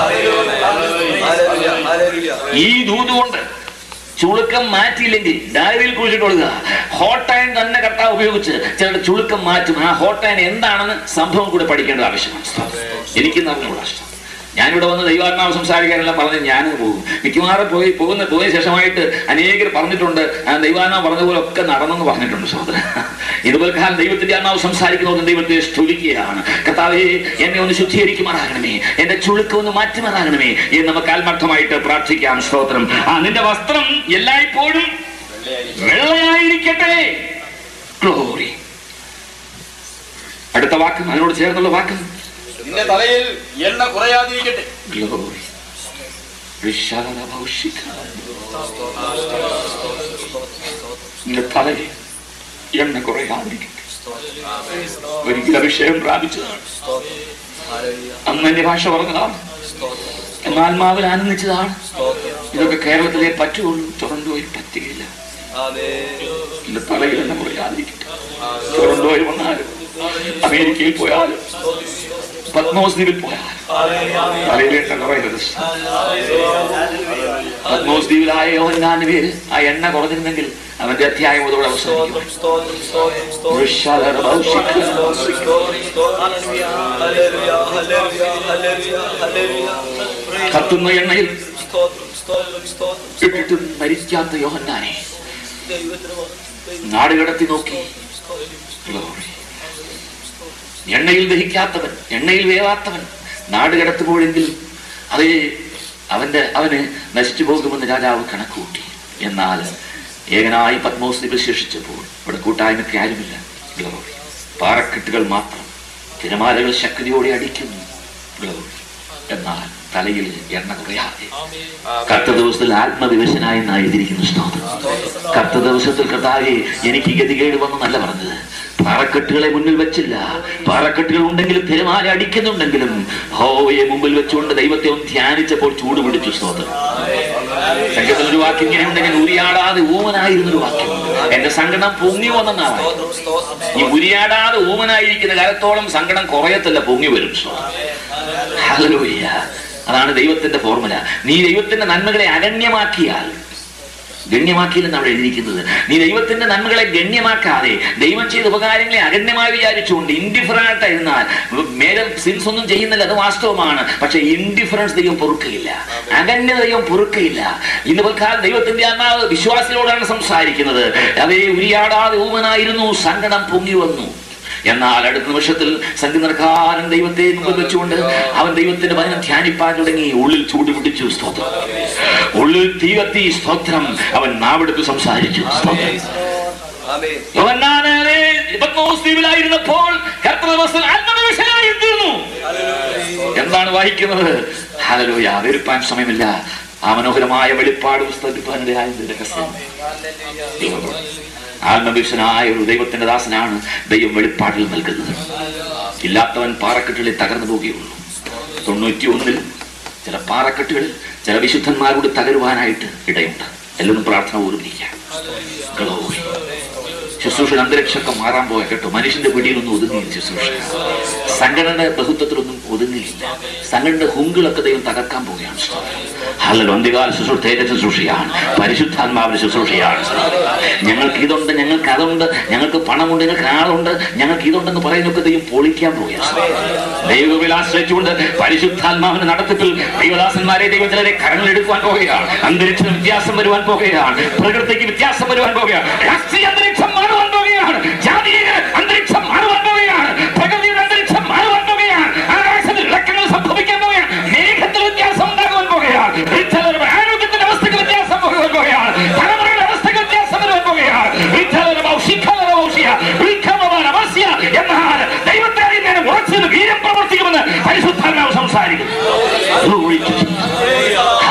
ഈ ദൂതുകൊണ്ട് ചുളുക്കം മാറ്റിയില്ലെങ്കിൽ ഡയറിയിൽ കുഴിച്ചിട്ട് കൊടുക്കുക ഹോട്ട് അയൺ തന്നെ കർത്താവ് ഉപയോഗിച്ച് ചിലരുടെ ചുളുക്കം മാറ്റും ആ ഹോട്ട് അയൺ എന്താണെന്ന് സംഭവം കൂടെ പഠിക്കേണ്ടത് ആവശ്യമാണ് എനിക്ക് അറിഞ്ഞുകൂടാ ഇഷ്ടം ഞാനിവിടെ വന്ന് ദൈവാത്മാവ് സംസാരിക്കാനെല്ലാം പറഞ്ഞ് ഞാനും പോകും മിക്കവാറും പോയി പോകുന്ന പോയ ശേഷമായിട്ട് അനേകർ പറഞ്ഞിട്ടുണ്ട് ആ ദൈവാത്മാവ് പറഞ്ഞ പോലെ ഒക്കെ നടന്നെന്ന് പറഞ്ഞിട്ടുണ്ട് സഹോദരൻ ഇതുപോലെ കാലം ദൈവത്തിന്റെ ആത്മാവ് സംസാരിക്കുന്നതുകൊണ്ട് ദൈവത്തെ സ്തുതിക്കുകയാണ് കർത്താവേ എന്നെ ഒന്ന് ശുദ്ധീകരിക്കുമാറാകണമേ എന്റെ ചുളുക്കം ഒന്ന് മാറ്റുമാറാകണമേ എന്ന് നമുക്ക് ആത്മാർത്ഥമായിട്ട് പ്രാർത്ഥിക്കാം സ്തോത്രം ആ നിന്റെ വസ്ത്രം എല്ലായ്പ്പോഴും വെള്ളയായിരിക്കട്ടെ ഗ്ലോറി അടുത്ത വാക്കും അതിനോട് ചേർന്നുള്ള വാക്കും നിന്റെ തലയിൽ എണ്ണ കുറയാതിരിക്കട്ടെ ഗ്ലോറി നിന്റെ തലയിൽ എണ്ണ കുറയാതിരിക്കട്ടെ ഒരിക്കൽ അഭിഷേകം പ്രാപിച്ചതാണ് അന്ന് എന്റെ ഭാഷ പറഞ്ഞതാണ് എന്നാൽ ആത്മാവിൽ ആനന്ദിച്ചതാണ് ഇതൊക്കെ കേരളത്തിലെ പറ്റുള്ളൂ ടൊറന്റോയിൽ പറ്റുകയില്ല എന്റെ തലയിൽ എണ്ണ കുറയാതിരിക്കട്ടെ ടൊറന്റോയിൽ വന്നാലും അമേരിക്കയിൽ പോയാലും പത്മോസ് ദ്വീപിൽ പോയാലും തലയിൽ എണ്ണ കുറയരുത് പത്മോസ് ദ്വീപിലായ യോഹന്നാന്റെ പേര് ആ എണ്ണ കുറഞ്ഞിരുന്നെങ്കിൽ അവന്റെ അധ്യായം അതോടെ അവസാനിക്കും കത്തുന്ന എണ്ണയിൽ ഇട്ടിട്ട് മരിക്കാത്ത യോഹന്നാനെ നാടുകടത്തി നോക്കി Glory. എണ്ണയിൽ ദഹിക്കാത്തവൻ എണ്ണയിൽ വേവാത്തവൻ നാട് കടത്തുപോയെങ്കിലും അതേ അവന്റെ അവന് നശിച്ചു പോകുമെന്ന് രാജാവ് കണക്കുകൂട്ടി എന്നാൽ ഏകനായി പത്മോസ് വിശേഷിച്ചപ്പോൾ ഇവിടെ കൂട്ടായ്മയ്ക്ക് ആരുമില്ല Glory. പാറക്കെട്ടുകൾ മാത്രം തിരമാലകൾ ശക്തിയോടെ അടിക്കുന്നു Glory. എന്നാൽ തലയിൽ എണ്ണ കുറയാതെ കത്ത ദിവസത്തിൽ ആത്മവിവശനായി എന്ന് എഴുതിയിരിക്കുന്നു സ്തോത്രം കത്ത ദിവസത്തിൽ കർത്താവെ എനിക്ക് ഗതികേട് വന്നു നല്ല പറഞ്ഞത് പാറക്കെട്ടുകളെ മുന്നിൽ വെച്ചില്ല പാറക്കെട്ടുകൾ ഉണ്ടെങ്കിലും തിരമാല അടിക്കുന്നുണ്ടെങ്കിലും ഹോവയെ മുമ്പിൽ വെച്ചുകൊണ്ട് ദൈവത്തെ ഒന്ന് ധ്യാനിച്ചപ്പോൾ ചൂട് പിടിച്ചു സ്തോത്രം സംഘത്തിൽ ഒരു വാക്യം ഇങ്ങനെ ഉണ്ടെങ്കിൽ ഉരിയാടാതെ ഊമനായിരുന്നൊരു വാക്യം എന്റെ സങ്കടം പൊങ്ങി വന്നെന്നാണ് ഈ ഉരിയാടാതെ ഊമനായിരിക്കുന്ന കാലത്തോളം സങ്കടം കുറയത്തില്ല പൊങ്ങി വരും സ്തോത്രം ഹല്ലേലൂയ അതാണ് ദൈവത്തിന്റെ ഫോർമുല നീ ദൈവത്തിന്റെ നന്മകളെ അഗണ്യമാക്കിയാൽ ഗണ്യമാക്കിയില്ലെന്ന് അവിടെ എഴുതിയിരിക്കുന്നത് നീ ദൈവത്തിന്റെ നന്മകളെ ഗണ്യമാക്കാതെ ദൈവം ചെയ്ത ഉപകാരങ്ങളെ അഗണ്യമായി വിചാരിച്ചുകൊണ്ട് ഇൻഡിഫറൻറ്റ് ആയിരുന്നാൽ മേലെ സിൻസ് ഒന്നും ചെയ്യുന്നില്ല അത് വാസ്തവമാണ് പക്ഷെ ഇൻഡിഫറൻസ് ദൈവം പൊറുക്കയില്ല അഗണ്യ ദൈവം പൊറുക്കയില്ല ഇന്ന് പൽക്കാലം ദൈവത്തിന്റെ ആത്മാവ് വിശ്വാസത്തിലൂടെയാണ് സംസാരിക്കുന്നത് അതേ ഉരിയാടാതെ ഊമനായിരുന്നു സങ്കടം പൊങ്ങി വന്നു എന്നാൽ അടുത്ത നിമിഷത്തിൽ സംഗീതക്കാരൻ ദൈവത്തെ മുമ്പിൽ വെച്ചുകൊണ്ട് അവൻ ദൈവത്തിന്റെ വചനം ധ്യാനിപ്പാൻ തുടങ്ങി ഉള്ളിൽ ചൂട് പിടിച്ചു സ്തോത്രം ഉള്ളിൽ തീ കത്തി സ്തോത്രം അവൻ നാവെടുത്ത് സംസാരിച്ചു സ്തോത്രം യോഹന്നാനെ പത്മോസ് ദ്വീപിലായിരുന്നപ്പോൾ കർത്തൃദിവസം ആത്മനിമിഷനായി തീർന്നു എന്താണ് വായിക്കുന്നത് ഹലലോയ വെറുപ്പാൻ സമയമില്ല ആ മനോഹരമായ വെളിപ്പാട് പുസ്തകത്തിപ്പാനിടയായ രഹസ്യം ദൈവം ആത്മവിഷനായ ഒരു ദൈവത്തിന്റെ ദാസനാണ് ദൈവം വെളിപ്പാടിൽ നൽകുന്നത് ഇല്ലാത്തവൻ പാറക്കെട്ടുകളിൽ തകർന്നു പോവുകയുള്ളൂ തൊണ്ണൂറ്റി ഒന്നിൽ ചില പാറക്കെട്ടുകളിൽ ചില വിശുദ്ധന്മാരോട് തകരുവാനായിട്ട് ഇടയുണ്ട് എല്ലാവരും പ്രാർത്ഥന ഓർമ്മിക്കാം Glory. ശുശ്രൂഷയുടെ അന്തരീക്ഷമൊക്കെ മാറാൻ പോയ കേട്ടോ മനുഷ്യന്റെ പിടിയിലൊന്നും ഒതുങ്ങിയില്ല ശുശ്രൂഷ സംഘടനയുടെ ബഹുത്വത്തിലൊന്നും ഒതുങ്ങിയില്ല സംഘടനയുടെ ഹുങ്കുകളൊക്കെ ദൈവം തകർക്കാൻ പോവുകയാണ് അല്ലല്ലോ അന്ത്യകാല ശുശ്രൂഷ തേജ ശുശ്രൂഷയാണ് പരിശുദ്ധാത്മാവിന്റെ ശുശ്രൂഷയാണ് ഞങ്ങൾക്ക് ഇതുണ്ട് ഞങ്ങൾക്ക് അതുണ്ട് ഞങ്ങൾക്ക് പണമുണ്ട് ഞങ്ങൾക്ക് ആളുണ്ട് ഞങ്ങൾക്ക് ഇതുണ്ടെന്ന് പറയുന്നൊക്കെ ദൈവം പൊളിക്കാൻ പോവുകയാണ് ദൈവവിൽ ആശ്രയിച്ചുകൊണ്ട് പരിശുദ്ധാത്മാവിന്റെ നടത്തിപ്പിൽ ദൈവദാസന്മാരെ ദൈവത്തിലെ കരങ്ങളെടുക്കുവാൻ പോവുകയാണ് അന്തരീക്ഷം വ്യത്യാസം വരുവാൻ പോകുകയാണ് പ്രകൃതിക്ക് വ്യത്യാസം വരുവാൻ പോകുകയാണ് രാഷ്ട്രീയ അന്തരീക്ഷം മാറുവാൻ പോകുകയാണ് ജാതീയ അന്തരീക്ഷം മാറുവാൻ പോകുകയാണ് പ്രകൃതിയുടെ അന്തരീക്ഷം മാറുവാൻ പോകുകയാണ് ആകാശത്തിൽ ഇളക്കങ്ങൾ സംഭവിക്കാൻ പോകുകയാണ് മേഘത്തിൽ വ്യത്യാസം ഉണ്ടാകുവാൻ പോകുകയാണ് വൃദ്ധരുടെ ആരോഗ്യത്തിന്റെ അവസ്ഥയ്ക്ക് വ്യത്യാസം പോകുവാൻ പോകുകയാണ് തലമുറയുടെ അവസ്ഥയ്ക്ക് വ്യത്യാസം വരുവാൻ പോകുകയാണ് വൃദ്ധരുടെ ഭൗഷികരുടെ ഭൗഷിക വൃദ്ധമായ അവസ്യ എന്നാൽ ദൈവത്തെ അറിയുന്നതിന് ഉറച്ചു വീരം പ്രവർത്തിക്കുമെന്ന് പരിശുദ്ധാത്മാവ് സംസാരിക്കുന്നു Glory to Jesus.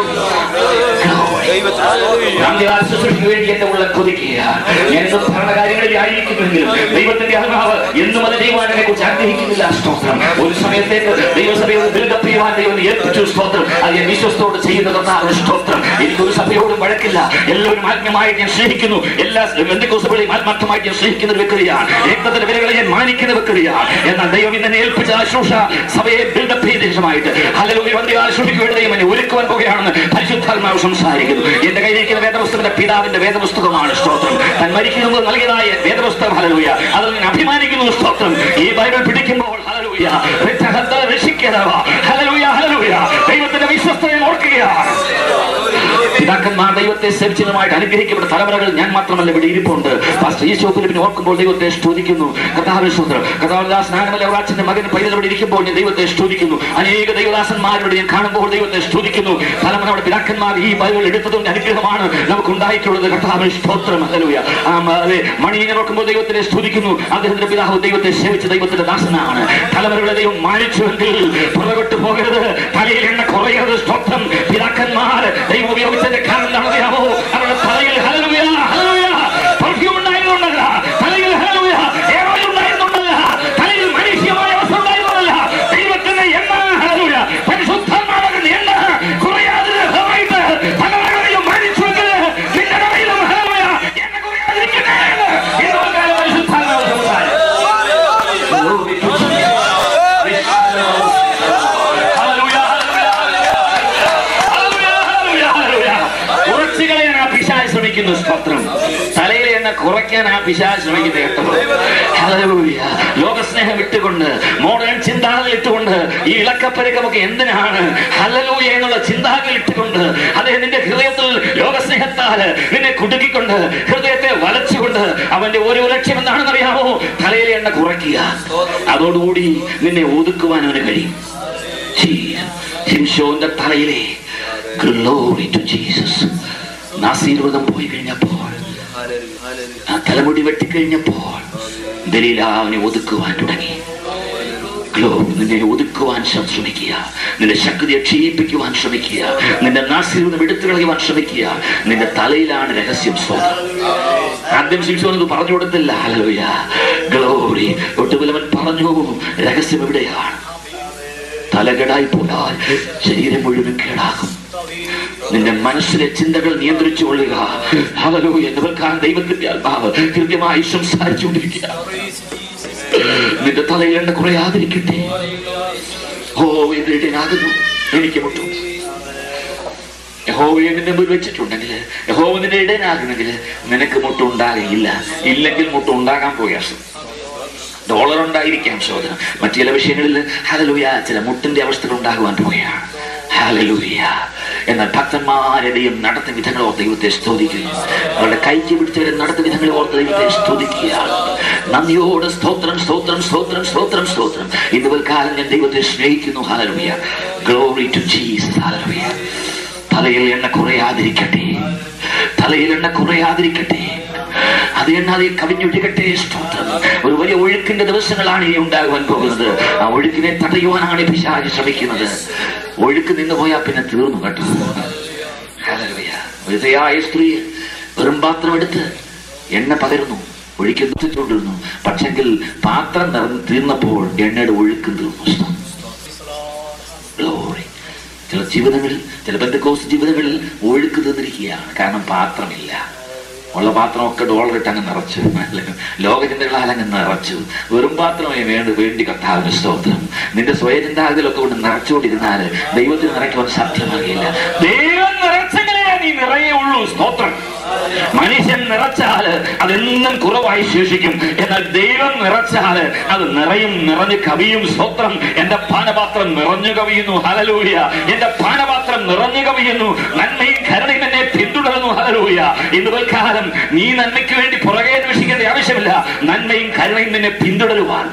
Hallelujah. ഗാന്ധികാല ശുശ്രൂഷയ്ക്ക് വേണ്ടി എന്റെ ഉള്ള കൊതിക്കുകയാണ് ഞാൻ ഇന്ന് ഭരണകാര്യങ്ങളിൽ ആയിരിക്കുമെങ്കിലും ദൈവത്തിന്റെ ആത്മാവ് എന്നും അത് ചെയ്യുവാൻ എന്നെ കുറിച്ച് ആഗ്രഹിക്കുന്നില്ല സ്തോത്രം ഒരു സമയത്തേക്ക് ദൈവസഭയോട് ബിൽഡപ്പ് ചെയ്യുവാൻ ദൈവം ഏൽപ്പിച്ചു സ്തോത്രം അത് ഞാൻ വിശ്വസത്തോട് ചെയ്യുന്നതെന്നാണ് സ്തോത്രം എനിക്കൊരു സഭയോടും വഴക്കില്ല എല്ലാവരും ആത്മീയമായിട്ട് ഞാൻ സ്നേഹിക്കുന്നു എല്ലാ ബന്ധുക്കോസുകളെയും ആത്മാർത്ഥമായിട്ട് ഞാൻ സ്നേഹിക്കുന്ന ഒരു വ്യക്തിയാണ് രക്തത്തിന്റെ വിലകളെ ഞാൻ മാനിക്കുന്ന വ്യക്തിയാണ് എന്നാൽ ദൈവം ഇന്നെ ഏൽപ്പിച്ച ആ ശുശ്രൂഷ സഭയെ ബിൽഡപ്പ് ചെയ്ത ശേഷമായിട്ട് ഹല്ലേലൂയ വന്ധ്യകാല ശുശ്രൂഷയ്ക്ക് വേണ്ടി ദൈവം എന്നെ ഒരുക്കുവാൻ പോകുകയാണെന്ന് പരിശുദ്ധാത്മാവ് സംസാരിക്കുന്നു എന്റെ കയ്യിലിരിക്കുന്ന വേദപുസ്തകത്തിന്റെ പിതാവിന്റെ വേദപുസ്തകമാണ് സ്തോത്രം താൻ മരിക്കുന്നത് നൽകിയതായ വേദപുസ്തകം ഹലലൂയ അതിൽ ഞാൻ അഭിമാനിക്കുന്നു സ്തോത്രം ഈ ബൈബിൾ പിടിക്കുമ്പോൾ ഹലലൂയ രക്ഷിക്കണവ ഹലലൂയ ഹലലൂയ ദൈവത്തിന്റെ വിശ്വസ്തയെ ഓർക്കുകയാണ് പിതാക്കന്മാർ ദൈവത്തെ സേവിച്ചതുമായിട്ട് അനുഗ്രഹിക്കപ്പെട്ട തലമുറകൾ ഞാൻ മാത്രമല്ല ഇവിടെ ഇരിപ്പുണ്ട് പാസ്റ്റർ ഈശോ ഫിലിപ്പിനെ ഓർക്കുമ്പോൾ ദൈവത്തെ സ്തുതിക്കുന്നു കഥാവിൽ സ്തോത്രം കഥാവദാസ് നാഗമല അവറാച്ചന്റെ മകൻ പൈതൽ ഇവിടെ ഇരിക്കുമ്പോൾ ഞാൻ ദൈവത്തെ സ്തുതിക്കുന്നു അനേക ദൈവദാസന്മാരോട് ഞാൻ കാണുമ്പോൾ ദൈവത്തെ സ്തുതിക്കുന്നു തലമുറയുടെ പിതാക്കന്മാർ ഈ ബൈബിൾ എടുത്തതുകൊണ്ട് അനുഗ്രഹമാണ് നമുക്ക് ഉണ്ടായിട്ടുള്ളത് കർത്താവിൽ സ്തോത്രം ഹല്ലേലൂയ ആം, അതെ, മണിയെ നോക്കുമ്പോൾ ദൈവത്തിനെ സ്തുതിക്കുന്നു അദ്ദേഹത്തിന്റെ പിതാവ് ദൈവത്തെ സേവിച്ച ദൈവത്തിന്റെ ദാസനാണ് തലമുറകളെ ദൈവം മാനിച്ചുവെങ്കിൽ പുറകോട്ട് പോകരുത് തലയിൽ എണ്ണ കുറയരുത് സ്തോത്രം പിതാക്കന്മാർ ദൈവം ഉപയോഗിച്ചതിന്റെ കാരണം എന്താണെന്നറിയാമോ അവരുടെ തലയിൽ ഹല്ലേലൂയ ഹല്ലേലൂയ പെർഫ്യൂം ഉണ്ടായിരുന്നുണ്ടല്ല തലയിൽ ഹല്ലേലൂയ എയർ ഓയിൽ ഉണ്ടായിരുന്നുണ്ടല്ല തലയിൽ മനുഷ്യമായ അവസ്ഥ ഉണ്ടായിരുന്നതല്ല ദൈവത്തിന്റെ എണ്ണ ഹല്ലേലൂയ പരിശുദ്ധാത്മാവിന്റെ എണ്ണ കുറയാതിരമായിട്ട് തലമുറകളെയും മാനിച്ചുവെങ്കിൽ നിന്റെ കയ്യിലും ഹല്ലേലൂയ എണ്ണ കുറയാതിരിക്കട്ടെ എന്ന് ഇന്നത്തെ കാലം പരിശുദ്ധാത്മാവ് സംസാരിച്ചു Glory to Jesus. Hallelujah, hallelujah, hallelujah, hallelujah. ഉറച്ചു കളയാൻ ആ പിശാച് ശ്രമിക്കുന്നു സ്തോത്രം തലയിലെ എണ്ണ കുറയ്ക്കാൻ ആ പിശാച് ശ്രമിക്കുന്നത് കേട്ടോ Hallelujah. ലോകസ്നേഹം ഇട്ടുകൊണ്ട് മോഡേൺ ചിന്താഗതി ഇട്ടുകൊണ്ട് ഈ ഇളക്കപ്പരക്കമൊക്കെ എന്തിനാണ് ഹലലൂയ എന്നുള്ള ചിന്താഗതി ഇട്ടുകൊണ്ട് അതേ നിന്റെ ഹൃദയത്തിൽ ലോകസ്നേഹത്താൽ നിന്നെ കുടുക്കിക്കൊണ്ട് ഹൃദയത്തെ വലച്ചുകൊണ്ട് അവന്റെ ഓരോ ലക്ഷ്യം എന്താണെന്ന് അറിയാമോ തലയിലെ എണ്ണ കുറയ്ക്കുക അതോടുകൂടി നിന്നെ ഒതുക്കുവാൻ അവന് കഴിയും ഹിംശോന്റെ തലയിലെ ഗ്ലോറി ടു ജീസസ് നാസീർവ്രതം പോയി കഴിഞ്ഞപ്പോൾ ആ തലമുടി വെട്ടിക്കഴിഞ്ഞപ്പോൾ ദലീല അവനെ ഒതുക്കുവാൻ തുടങ്ങി ഗ്ലോ നിന്നെ ഒതുക്കുവാൻ ശ്ര- ശ്രമിക്കുക നിന്റെ ശക്തിയെ ക്ഷയിപ്പിക്കുവാൻ ശ്രമിക്കുക നിന്റെ നാസീർവ്രതം എടുത്തു കളയുവാൻ ശ്രമിക്കുക നിന്റെ തലയിലാണ് രഹസ്യം സ്വന്തം ആദ്യം ശിക്ഷ പറഞ്ഞു കൊടുത്തില്ല ഹല്ലേലൂയ ഗ്ലോറി ഒട്ടുവിലവൻ പറഞ്ഞു രഹസ്യം എവിടെയാണ് തലകേടായി പോയാൽ ശരീരം മുഴുവൻ കേടാകും നിന്റെ മനസ്സിലെ ചിന്തകൾ നിയന്ത്രിച്ചു കൊള്ളുക ഹല്ലേലൂയ എന്നവർക്കാണ് ദൈവത്തിന്റെ ആത്മാവ് കൃത്യമായി സംസാരിച്ചുകൊണ്ടിരിക്കുക നിന്റെ തലയിൽ എണ്ണ കുറയാതിരിക്കട്ടെ ഓ എതിരിടനാകുന്നു എനിക്ക് മുട്ടും യഹോവയെ നിന്റെ മുമ്പിൽ വെച്ചിട്ടുണ്ടെങ്കിൽ യഹോവ നിന്റെ ഇടയനാകണമെങ്കിൽ നിനക്ക് മുട്ടുണ്ടാകയില്ല ഇല്ലെങ്കിൽ മുട്ടുണ്ടാകാൻ പോയ ഡോളർ ഉണ്ടായിരിക്കാം ശോധന മറ്റു ചില വിഷയങ്ങളിൽ ഹലലൂയ ചില മുട്ടിന്റെ അവസ്ഥകൾ ഉണ്ടാകുവാൻ പോവുകയാണ് ഹലലൂയ എന്നാൽ ഭക്തന്മാരുടെയും നടത്ത വിധങ്ങൾ ഓർത്ത് ദൈവത്തെ സ്തുതിക്കുക അവരുടെ കൈക്ക് പിടിച്ചവരെ നടത്ത വിധങ്ങൾ ഓർത്ത് ദൈവത്തെ സ്തുതിക്കുകയാണ് നന്ദിയോട് സ്തോത്രം സ്തോത്രം സ്തോത്രം സ്തോത്രം സ്തോത്രം ഇന്ന് കാലം ഞാൻ ദൈവത്തെ സ്നേഹിക്കുന്നു hallelujah glory to Jesus hallelujah തലയിൽ എണ്ണ കുറയാതിരിക്കട്ടെ തലയിൽ എണ്ണ കുറയാതിരിക്കട്ടെ അത് എണ്ണാതെ കവിഞ്ഞൊഴുകട്ടെ സ്തോത്രം ഒരു വലിയ ഒഴുക്കിന്റെ ദിവസങ്ങളാണ് ഇനി ഉണ്ടാകുവാൻ പോകുന്നത് ആ ഒഴുക്കിനെ തടയുവാനാണ് പിശാചി ശ്രമിക്കുന്നത് ഒഴുക്ക് നിന്ന് പോയാൽ പിന്നെ തീർന്നു കേട്ടോ ഹല്ലേലൂയ. വിധയായ സ്ത്രീ വെറും പാത്രം എടുത്ത് എണ്ണ പകരുന്നു ഒഴുക്കൊണ്ടിരുന്നു പക്ഷെങ്കിൽ പാത്രം നിറഞ്ഞ് തീർന്നപ്പോൾ എണ്ണയുടെ ഒഴുക്കും തീർന്നു ഗ്ലോറി ചില ജീവിതങ്ങളിൽ ചില ബന്ധക്കോസ് ജീവിതങ്ങളിൽ ഒഴുക്ക് തീർന്നിരിക്കുകയാണ് കാരണം പാത്രമില്ല ഉള്ള പാത്രമൊക്കെ ഡോളർ ഇട്ട് അങ്ങ് നിറച്ചു ലോകചിന്തകളാൽ അങ്ങ് നിറച്ചു വെറും പാത്രമേ വേണ്ട വേണ്ടി കർത്താവിന് സ്തോത്രം നിന്റെ സ്വയചിന്താഗതിയിലൊക്കെ കൊണ്ട് നിറച്ചുകൊണ്ടിരുന്നാൽ ദൈവത്തിന് നിറയ്ക്കുവാൻ സാധ്യമാകില്ല ദൈവം നിറച്ചെങ്കിലേ നീ നിറയേ ഉള്ളൂ സ്തോത്രം മനുഷ്യൻ നിറച്ചാല് അതെന്നും കുറവായി ശേഷിക്കും എന്നാൽ ദൈവം നിറച്ചാല് അത് നിറയും നിറഞ്ഞു കവിയും സ്തോത്രം എന്റെ പാനപാത്രം നിറഞ്ഞു കവിയുന്നു ഹലലൂയ എന്റെ പാനപാത്രം നിറഞ്ഞു കവിയുന്നു നന്മയും കരുണയും എന്നെ പിന്തുടരുന്നു ഹലലൂയ ഇന്ന് കാലം നീ നന്മയ്ക്ക് വേണ്ടി പുറകെ അന്വേഷിക്കേണ്ട ആവശ്യമില്ല നന്മയും കരുണയും നിന്നെ പിന്തുടരുവാൻ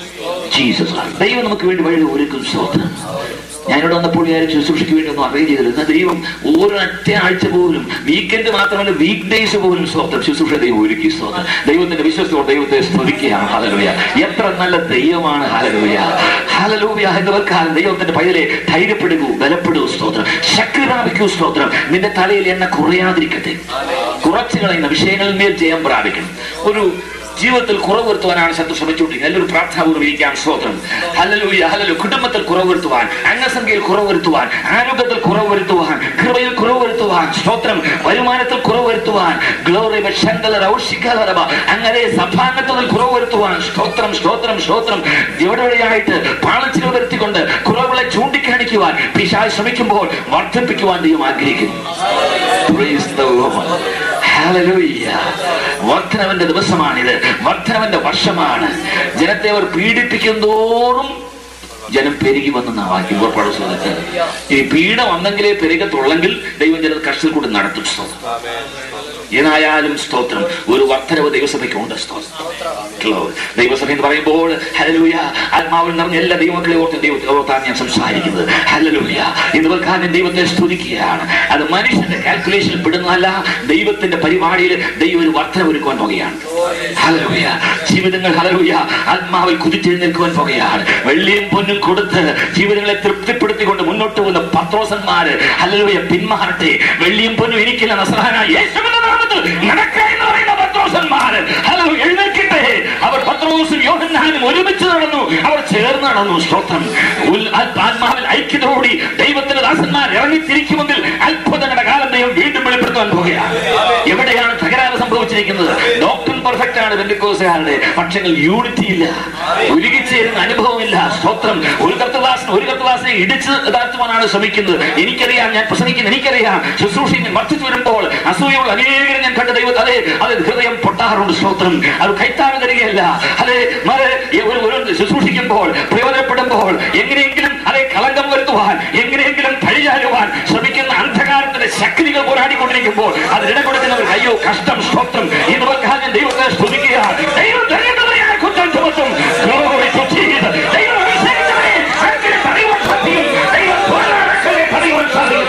ജീസസ് ദൈവം നമുക്ക് വേണ്ടി വഴി ഒരുക്കും സ്തോത്രം ഞാനിവിടെ വന്നപ്പോൾ വിചാരിച്ചു ശുശ്രൂഷയ്ക്ക് വേണ്ടി ഒന്നും അറേഞ്ച് ചെയ്തില്ല എന്നാൽ ദൈവം ഓരോ ഒറ്റ ആഴ്ച പോലും വീക്കെൻഡ് മാത്രമല്ല വീക്ക് ഡേയ്സ് പോലും സ്തോത്രം ശുശ്രൂഷ ദൈവം ഒരുക്കി സ്തോത്രം ദൈവത്തിന്റെ വിശ്വസത്തോടെ ദൈവത്തെ സ്തുതിക്കുകയാണ് ഹലലൂയ എത്ര നല്ല ദൈവമാണ് ഹലലൂയ ഹലലൂയ എന്നവർക്കാലം ദൈവത്തിന്റെ പൈതലെ ധൈര്യപ്പെടുകൂ ബലപ്പെടൂ സ്തോത്രം ശക്തി പ്രാപിക്കൂ സ്തോത്രം നിന്റെ തലയിൽ എണ്ണ കുറയാതിരിക്കട്ടെ കുറച്ചു കളയുന്ന വിഷയങ്ങളിൽ മേൽ ജയം പ്രാപിക്കണം ഒരു ജീവിതത്തിൽ കുറവ് വരുത്തുവാനാണ് ശത്രു ശ്രമിച്ചുകൊണ്ടിരിക്കുന്നത് എല്ലാവരും പ്രാർത്ഥനാപൂർവ്വം ഇരിക്കാൻ സ്തോത്രം ഹലലൂയ ഹലലു കുടുംബത്തിൽ കുറവ് വരുത്തുവാൻ അംഗസംഖ്യയിൽ കുറവ് വരുത്തുവാൻ ആരോഗ്യത്തിൽ കുറവ് വരുത്തുവാൻ കൃപയിൽ കുറവ് വരുത്തുവാൻ സ്തോത്രം വരുമാനത്തിൽ കുറവ് വരുത്തുവാൻ ഗ്ലോറി ഔഷികലറബ അങ്ങനെ സഭാംഗത്തിൽ കുറവ് വരുത്തുവാൻ സ്തോത്രം സ്തോത്രം സ്തോത്രം എവിടെയായിട്ട് പാളച്ചിൽ വരുത്തിക്കൊണ്ട് കുറവുകളെ ചൂണ്ടിക്കാണിക്കുവാൻ പിശാൽ ശ്രമിക്കുമ്പോൾ വർദ്ധിപ്പിക്കുവാൻ ദൈവം ആഗ്രഹിക്കുന്നു Praise the Lord. Hallelujah. വർദ്ധനവന്റെ ദിവസമാണിത് വർദ്ധനവന്റെ വർഷമാണ് ജനത്തെ അവർ പീഡിപ്പിക്കും തോറും ജനം പെരുകി വന്നെന്ന വാക്യം പുറപ്പാട് സുഹൃത്ത് ഇനി പീഡ വന്നെങ്കിലേ പെരുകത്തുള്ളെങ്കിൽ ദൈവം ജനത കഷ്ടത്തിൽ കൂടി നടത്തും സ്തോത്രം ഏതായാലും സ്തോത്രം ഒരു വർദ്ധനവ് ദൈവസഭയ്ക്ക് ഉണ്ട് സ്തോത്രം Glory. ദൈവസഭ എന്ന് പറയുമ്പോൾ ഹലലൂയ ആത്മാവിൽ നിറഞ്ഞ എല്ലാ ദൈവങ്ങളെ ഓർത്ത് ദൈവത്തെ ഓർത്താണ് ഞാൻ സംസാരിക്കുന്നത് ഹലലൂയ ഇന്നുവൽക്കാരൻ ദൈവത്തെ സ്തുതിക്കുകയാണ് അത് മനുഷ്യന്റെ കാൽക്കുലേഷനിൽ പെടുന്നതല്ല ദൈവത്തിന്റെ പരിപാടിയിൽ ദൈവം ഒരു വർധന ഒരുക്കുവാൻ പോകുകയാണ് ഹലലൂയ ജീവിതങ്ങൾ ഹലലൂയ ആത്മാവിൽ കുതിച്ചെഴുന്നേൽക്കുവാൻ പോകുകയാണ് വെള്ളിയും പൊന്നും കൊടുത്ത് ജീവിതങ്ങളെ തൃപ്തിപ്പെടുത്തിക്കൊണ്ട് മുന്നോട്ട് പോകുന്ന പത്രോസന്മാര് ഹലലൂയ പിന്മാറട്ടെ വെള്ളിയും പൊന്നും എനിക്കില്ല നസറാനായ യേശുവിന്റെ നാമത്തിൽ നടക്ക എന്ന് പറയുന്ന പത്രോസന്മാര് ഹലോ എഴുന്നേൽക്കട്ടെ അവർ പത്രോസും യോഹന്നാനും ഒരുമിച്ച് നടന്നു അവർ ചേർന്ന് നടന്നു സ്തോത്രം ഉൽ- ആത്മ- ആത്മാവിൽ ഐക്യതയോടി ദൈവത്തിന്റെ ദാസന്മാർ ഇറങ്ങിത്തിരിക്കുമെങ്കിൽ അത്ഭുതങ്ങളുടെ കാലം ദൈവം വീണ്ടും വെളിപ്പെടുത്താൻ പോകുകയാണ് എവിടെയാണ് തകരാറ് സംഭവിച്ചിരിക്കുന്നത് ഡോക്ടർ പെർഫെക്റ്റ് ആണ് ബന്ധുക്കോസുകാരുടെ പക്ഷെങ്കിൽ യൂണിറ്റി ഇല്ല ഒരുകിച്ചേരുന്ന അനുഭവമില്ല സ്തോത്രം ഒരു കർത്തദാസൻ ഒരു കർത്തദാസനെ ഇടിച്ച് താഴ്ത്തുവാനാണ് ശ്രമിക്കുന്നത് എനിക്കറിയാം ഞാൻ പ്രസംഗിക്കുന്ന എനിക്കറിയാം ശുശ്രൂഷയിൽ വർദ്ധിച്ചു വരുമ്പോൾ അസൂയുള്ള അനേകം ഞാൻ കണ്ട ദൈവം അതെ അത് ഹൃദയം പൊട്ടാറുണ്ട് സ്തോത്രം അത് കൈത്താറ് തരികയല്ല അതെ മറ് ഒരു ഒരു ശുശ്രൂഷിക്കുമ്പോൾ പ്രയോജനപ്പെടുമ്പോൾ എങ്ങനെയെങ്കിലും അതെ കളങ്കം വരുത്തുവാൻ എങ്ങനെയെങ്കിലും പഴിചാരുവാൻ ശ്രമിക്കുന്ന അന്ധകാരത്തിന്റെ ശക്തികൾ പോരാടിക്കൊണ്ടിരിക്കുമ്പോൾ അത് ഇടം കൊടുക്കുന്നവർ അയ്യോ കഷ്ടം സ്തോത്രം ഇന്ന് ഞാൻ ദൈവത്തെ സ്തുതിക്കുകയാണ് ദൈവം തരേണ്ടവരെയാണ് കുറ്റം ചുമത്തും Glory to Jesus. ദൈവം അഭിഷേകിച്ചവരെ അങ്ങനെ തടയുവാൻ സാധിക്കും. ദൈവം പോരാടങ്ങളെ തടയുവാൻ സാധിക്കും.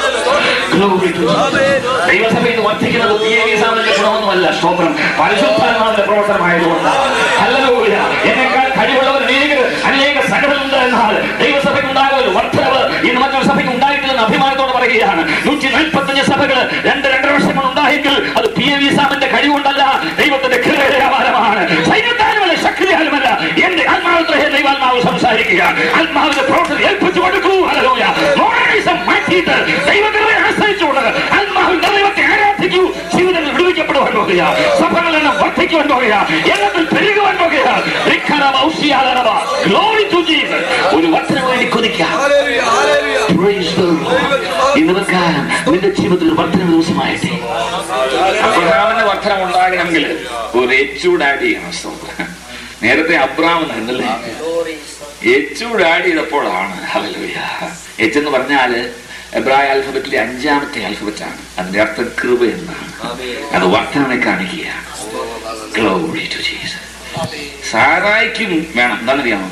Glory to Jesus. ദൈവസഭയിൽ വർദ്ധിക്കുന്നത് പി എ വിസാമിന്റെ ഗുണമൊന്നുമല്ല സ്തോത്രം പരിശുദ്ധാത്മാവിന്റെ പ്രവർത്തനമായതുകൊണ്ട് ഹല്ലേലൂയ എന്നെക്കാൾ കഴിവുള്ളവർ അനേക അനേക സകലുണ്ട് എന്നാൽ ദൈവസഭയ്ക്ക് ഉണ്ടാകുന്ന ഒരു വർദ്ധനവ് ഇന്ന് മറ്റൊരു സഭയ്ക്ക് ഉണ്ടായിട്ടില്ലെന്ന് അഭിമാനത്തോടെ പറയുകയാണ് നൂറ്റി നാൽപ്പത്തഞ്ച് സഭകൾ രണ്ട് രണ്ടര വർഷം കൊണ്ട് ഉണ്ടായെങ്കിൽ അത് പി എ വിസാമിന്റെ കഴിവുകൊണ്ടല്ല ദൈവത്തിന്റെ കൃപയുടെ വ്യാപാരമാണ് സൈന്യത്താലുമല്ല ശക്തിയാലുമല്ല എന്റെ ആത്മാവിന്റെ ദൈവാത്മാവ് സംസാരിക്കുക ആത്മാവിന്റെ പ്രവർത്തനം ഏൽപ്പിച്ചു കൊടുക്കൂ ഹല്ലേലൂയ മോഡേണിസം മാറ്റിയിട്ട് ദൈവത്തെ ആശ്രയിച്ചുകൊണ്ട് ആത്മാവിന്റെ ദൈവത്തെ ആരാധിക്കൂ ജീവിതത്തിൽ വിടുവിക്കപ്പെടുവാൻ പോകുക സഭകളെല്ലാം വർദ്ധിക്കും വർദ്ധിക്കുവാൻ പോകുക എണ്ണത്തിൽ പെരുകുവാൻ പോകുക റിക്കറവ, ഉഷിയാലറവ. Glory to Jesus. ഒരു വർദ്ധനവ് വേണ്ടി കൊതിക്കാം Praise the Lord. ഇന്ന് വെക്കാൻ നിന്റെ ജീവിതത്തിൽ ഒരു വർദ്ധന ദിവസമായിട്ടെ അബ്രഹാമിന് വർദ്ധനം ഉണ്ടാകണമെങ്കിൽ ഒരു എച്ചൂട് ആഡ് ചെയ്യണം സ്തോത്രം. നേരത്തെ അബ്രാം എന്നല്ലേ എച്ചൂട് ആഡ് ചെയ്തപ്പോഴാണ് ഹല്ലേലൂയ എച്ച് എന്ന് പറഞ്ഞാല് എബ്രായ ആൽഫബറ്റിലെ അഞ്ചാമത്തെ ആൽഫബറ്റാണ് അതിന്റെ അർത്ഥം കൃപ എന്നാണ് അത് വർദ്ധനനെ കാണിക്കുകയാണ് Glory to Jesus. സാറായിക്കും വേണം എന്താണെന്നറിയാമോ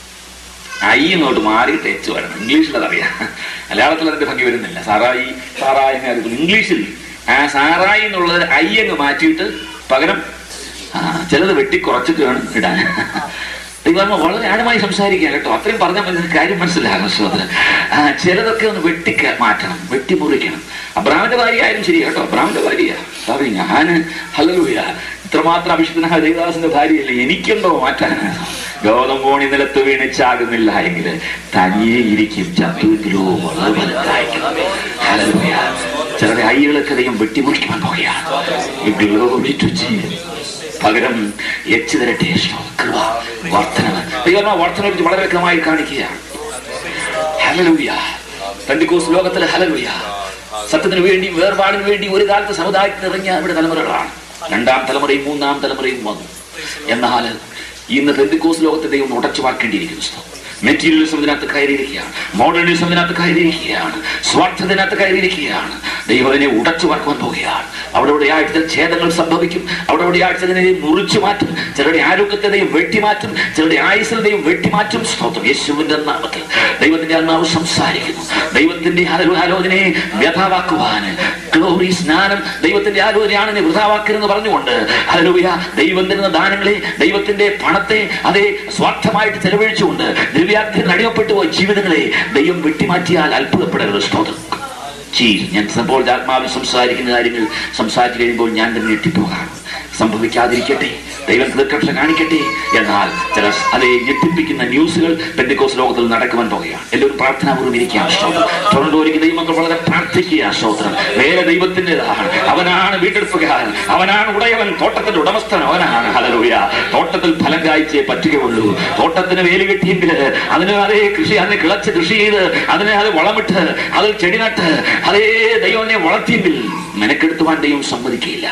ഐ ഇങ്ങോട്ട് മാറിയിട്ട് എച്ച് വരണം ഇംഗ്ലീഷിൽ അതറിയാം മലയാളത്തിൽ അതിന്റെ ഭംഗി വരുന്നില്ല സാറായി സാറായി എന്ന് ആയിരിക്കും. ഇംഗ്ലീഷിൽ ആ സാറായി എന്നുള്ളത് ഐ അങ്ങ് മാറ്റിയിട്ട് പകരം ആ, ചിലത് വെട്ടി കുറച്ചിട്ട് വേണം ഇടാൻ ദൈവം വളരെ ആഴമായി സംസാരിക്കുക കേട്ടോ അത്രയും പറഞ്ഞാൽ മതി നിങ്ങൾക്ക് കാര്യം മനസ്സിലാകും സഹോദരൻ ആ, ചിലതൊക്കെ ഒന്ന് വെട്ടിക്ക മാറ്റണം വെട്ടിമുറിക്കണം അബ്രാമിന്റെ ഭാര്യ ആയാലും ശരി കേട്ടോ അബ്രാമിന്റെ ഭാര്യ സാറി ഞാന് ഹലലൂയ ഇത്രമാത്രം അഭിഷിക്തനായ ദേവദാസിന്റെ ഭാര്യയല്ലേ എനിക്കുണ്ടോ മാറ്റാൻ ഗോതമ്പോണി നിലത്ത് വീണിച്ചാകുന്നില്ല എങ്കിൽ തനിയെ ഇരിക്കും ചത്തുവെങ്കിലോ വളരെ വലുതായിരിക്കും ഹല്ലേലൂയ. ചിലരുടെ ഐകളൊക്കെ ദൈവം വെട്ടിമുറിക്കുവാൻ പോകുകയാണ് Glory to Jesus. പകരം എച്ച് തരട്ടെ കൃപ വർധനവ് ദൈവം ആ വർധനയെ കുറിച്ച് വളരെ വ്യക്തമായി കാണിക്കുകയാണ് ഹല്ലേലൂയ പെന്തിക്കോസ് ലോകത്തിലെ ഹല്ലേലൂയ സത്യത്തിന് വേണ്ടി വേർപാടിന് വേണ്ടി ഒരു കാലത്ത് സമുദായത്തിൽ ഇറങ്ങിയ അവരുടെ തലമുറകളാണ് രണ്ടാം തലമുറയും മൂന്നാം തലമുറയും വന്നു എന്നാൽ ഇന്ന് പെന്തിക്കോസ് ലോകത്തെ ദൈവം ഉടച്ചു വാർക്കേണ്ടിയിരിക്കുന്നു മെറ്റീരിയലിസം ഇതിനകത്ത് കയറിയിരിക്കുകയാണ് മോഡേണിസം ഇതിനകത്ത് കയറിയിരിക്കുകയാണ് സ്വാർത്ഥത്തിനകത്ത് കയറിയിരിക്കുകയാണ് ദൈവം അതിനെ ഉടച്ചു വാർക്കുവാൻ പോവുകയാണ് അവിടെ ഇവിടെ ആയിട്ട് ഛേദങ്ങൾ സംഭവിക്കും അവിടെ ഇവിടെ ആയിട്ട് അതിനെ മുറിച്ചു മാറ്റും ചിലരുടെ ആരോഗ്യത്തെ ദൈവം വെട്ടിമാറ്റും ചിലരുടെ ആയുസിൽ ദൈവം വെട്ടിമാറ്റും സ്തോത്രം യേശുവിന്റെ നാമത്തിൽ ദൈവത്തിന്റെ ആത്മാവ് സംസാരിക്കുന്നു ദൈവത്തിന്റെ ആലോ- ആലോചനയെ വ്യഥാവാക്കുവാൻ ഗ്ലോറി സ്നാനം ദൈവത്തിന്റെ ആലോചനയാണെന്ന് വൃഥാവാക്കരുതെന്ന് പറഞ്ഞുകൊണ്ട് ഹല്ലേലൂയ ദൈവം തരുന്ന ദാനങ്ങളെ ദൈവത്തിന്റെ പണത്തെ അതേ സ്വാർത്ഥമായിട്ട് ചെലവഴിച്ചുകൊണ്ട് ദ്രവ്യാഗ്രഹം അടിമപ്പെട്ടു പോയ ജീവിതങ്ങളെ ദൈവം വെട്ടിമാറ്റിയാൽ അത്ഭുതപ്പെടരുത് സ്തോത്രം ചെയ്യും ഞാൻ ഇപ്പോൾ ആത്മാവിൽ സംസാരിക്കുന്ന കാര്യങ്ങൾ സംസാരിച്ചു കഴിയുമ്പോൾ ഞാൻ തന്നെ ഞെട്ടിപ്പോകാം സംഭവിക്കാതിരിക്കട്ടെ ദൈവം ദീർഘക്ഷ കാണിക്കട്ടെ എന്നാൽ ചില സ് അതേ ഞെട്ടിപ്പിക്കുന്ന ന്യൂസുകൾ പെന്തിക്കോസ് ലോകത്തിൽ നടക്കുവാൻ പോകുകയാണ് എല്ലാവരും പ്രാർത്ഥനാപൂർവ്വം ഇരിക്കുക സ്തോത്രം ടൊറന്റോയിലേക്ക് ദൈവങ്ങൾ വളരെ പ്രാർത്ഥിക്കുക സ്തോത്രം വേറെ ദൈവത്തിൻ്റെതാണ് അവനാണ് വീണ്ടെടുപ്പുകാരൻ അവനാണ് ഉടയവൻ തോട്ടത്തിന്റെ ഉടമസ്ഥൻ അവനാണ് ഹലലൂയ തോട്ടത്തിൽ ഫലം കായ്ച്ചേ പറ്റുകയുള്ളൂ തോട്ടത്തിന് വേലി കെട്ടിയെങ്കിൽ അതിന് അതേ കൃഷി അതിനെ കിളച്ച് കൃഷി ചെയ്ത് അതിനെ അത് വളമിട്ട് അതിൽ ചെടി നട്ട് അതേ ദൈവനെ വളർത്തിയെങ്കിൽ മെനക്കെടുത്തുവാൻ ദൈവം സമ്മതിക്കുകയില്ല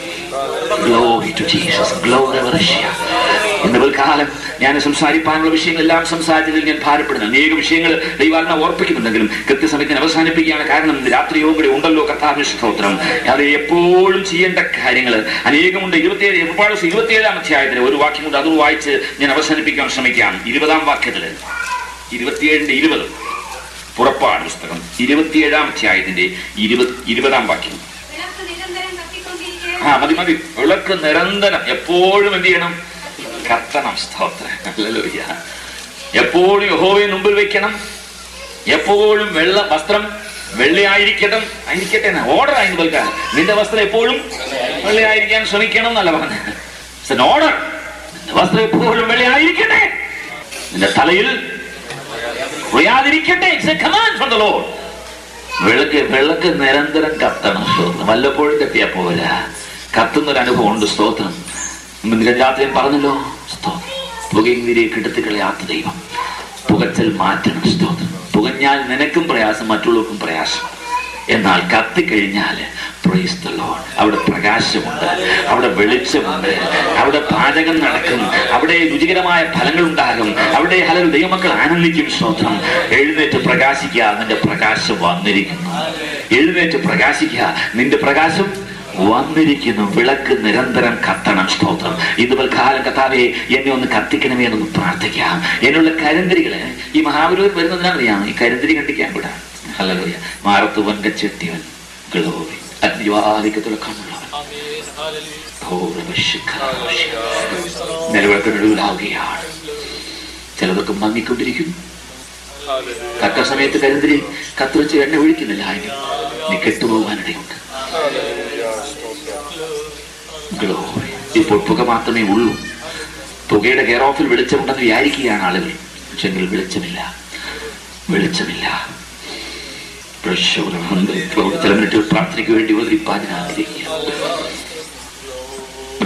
ഗ്ലോറി ടു ജീസസ് ഗ്ലോറി റഷ്യ ഇന്ന് കാലം ഞാൻ സംസാരിക്കാനുള്ള വിഷയങ്ങളെല്ലാം സംസാരിച്ചതിൽ ഞാൻ ഭാരപ്പെടുന്നു അനേക വിഷയങ്ങൾ ദൈവാത്മ ഓർപ്പിക്കുന്നുണ്ടെങ്കിലും കൃത്യസമയത്തിന് അവസാനിപ്പിക്കുകയാണ് കാരണം ഇന്ന് രാത്രിയോ കൂടെ ഉണ്ടല്ലോ കർത്താവിന് സ്തോത്രം അത് എപ്പോഴും ചെയ്യേണ്ട കാര്യങ്ങൾ അനേകമുണ്ട് ഇരുപത്തിയേഴ് ഒരുപാട് ദിവസം ഇരുപത്തിയേഴാം അധ്യായത്തിൽ ഒരു വാക്യം കൊണ്ട് അത് വായിച്ച് ഞാൻ അവസാനിപ്പിക്കാൻ ശ്രമിക്കാം ഇരുപതാം വാക്യത്തില് ഇരുപത്തിയേഴിന്റെ ഇരുപത് പുറപ്പാട് പുസ്തകം ഇരുപത്തിയേഴാം അധ്യായത്തിന്റെ ഇരുപത് ഇരുപതാം വാക്യം വിളക്ക് നിരന്തരം കത്തിക്കൊണ്ടിരിക്കെ ആ മതി മതി വിളക്ക് നിരന്തരം എപ്പോഴും എന്ത് ചെയ്യണം കത്തണം സ്തോത്രം ഹല്ലേലൂയ. എപ്പോഴും യഹോവയെ മുമ്പിൽ വെക്കണം എപ്പോഴും വെള്ള വസ്ത്രം വെള്ളയായിരിക്കണം ആയിരിക്കട്ടെ ഓർഡർ ആയി നൽകാൻ നിന്റെ വസ്ത്രം എപ്പോഴും വെള്ളയായിരിക്കാൻ ശ്രമിക്കണം എന്നല്ല പറഞ്ഞത് ഓർഡർ നിന്റെ വസ്ത്രം എപ്പോഴും വെള്ളയായിരിക്കട്ടെ നിന്റെ തലയിൽ കുറിയാതിരിക്കട്ടെ it's a command from the Lord വിളക്ക് വിളക്ക് നിരന്തരം കത്തണം സ്തോത്രം വല്ലപ്പോഴും കത്തിയാ പോരാ കത്തുന്ന ഒരു അനുഭവം ഉണ്ട് സ്തോത്രം ഇന്ന് രാത്രി ഞാൻ പറഞ്ഞല്ലോ സ്തോത്രം പുകയിലേക്ക് എടുത്ത് കളയാത്ത ദൈവം പുകച്ചൽ മാറ്റണം സ്തോത്രം പുകഞ്ഞാൽ നിനക്കും പ്രയാസം മറ്റുള്ളവർക്കും പ്രയാസം എന്നാൽ കത്തിക്കഴിഞ്ഞാൽ praise the Lord. അവിടെ പ്രകാശമുണ്ട് അവിടെ വെളിച്ചമുണ്ട് അവിടെ പാചകം നടക്കും അവിടെ രുചികരമായ ഫലങ്ങൾ ഉണ്ടാകും അവിടെ ഹലോ ദൈവമക്കൾ ആനന്ദിക്കും സ്തോത്രം എഴുന്നേറ്റ് പ്രകാശിക്കുക നിന്റെ പ്രകാശം വന്നിരിക്കുന്നു എഴുന്നേറ്റ് പ്രകാശിക്കുക നിന്റെ പ്രകാശം വന്നിരിക്കുന്നു വിളക്ക് നിരന്തരം കത്തണം സ്തോത്രം ഇതുപോലെ കാലം കത്താവെ എന്നെ ഒന്ന് കത്തിക്കണമേ എന്നൊന്ന് പ്രാർത്ഥിക്കാം എന്നുള്ള കരിന്തിരികള് ഈ മഹാപുരൂർ വരുന്നതിനറിയാം ഈ കരിന്തിരി കണ്ടിക്കാൻ കൂടാ ഹല്ലേലൂയ മാറത്തുവൻ ചെട്ടിയവൻ ഗ്ലോറി അഗ്നിവാദിക്കത്തുള്ള കണ്ണുള്ളവൻ നിലവിളക്കിനൊടുവിലാവുകയാണ് ചിലതൊക്കെ മങ്ങിക്കൊണ്ടിരിക്കുന്നു തക്ക സമയത്ത് കരിന്തിരി കത്തിരിച്ച് എണ്ണ ഒഴിക്കുന്നില്ല അതിന് നീ കെട്ടുപോകാനിടയുണ്ട് ഗ്ലോറി ഇപ്പോൾ പുക മാത്രമേ ഉള്ളൂ പുകയുടെ കെയർ ഓഫിൽ വെളിച്ചമുണ്ടെന്ന് വിചാരിക്കുകയാണ് ആളുകൾ പക്ഷെങ്കിൽ വെളിച്ചമില്ല വെളിച്ചമില്ല പ്രശോഭനമുണ്ട്. ഇപ്പോൾ ചില മിനിറ്റുകൾ പ്രാർത്ഥനയ്ക്ക് വേണ്ടി ഒതിരിപ്പാൻ ഞാൻ ആഗ്രഹിക്കുകയാണ്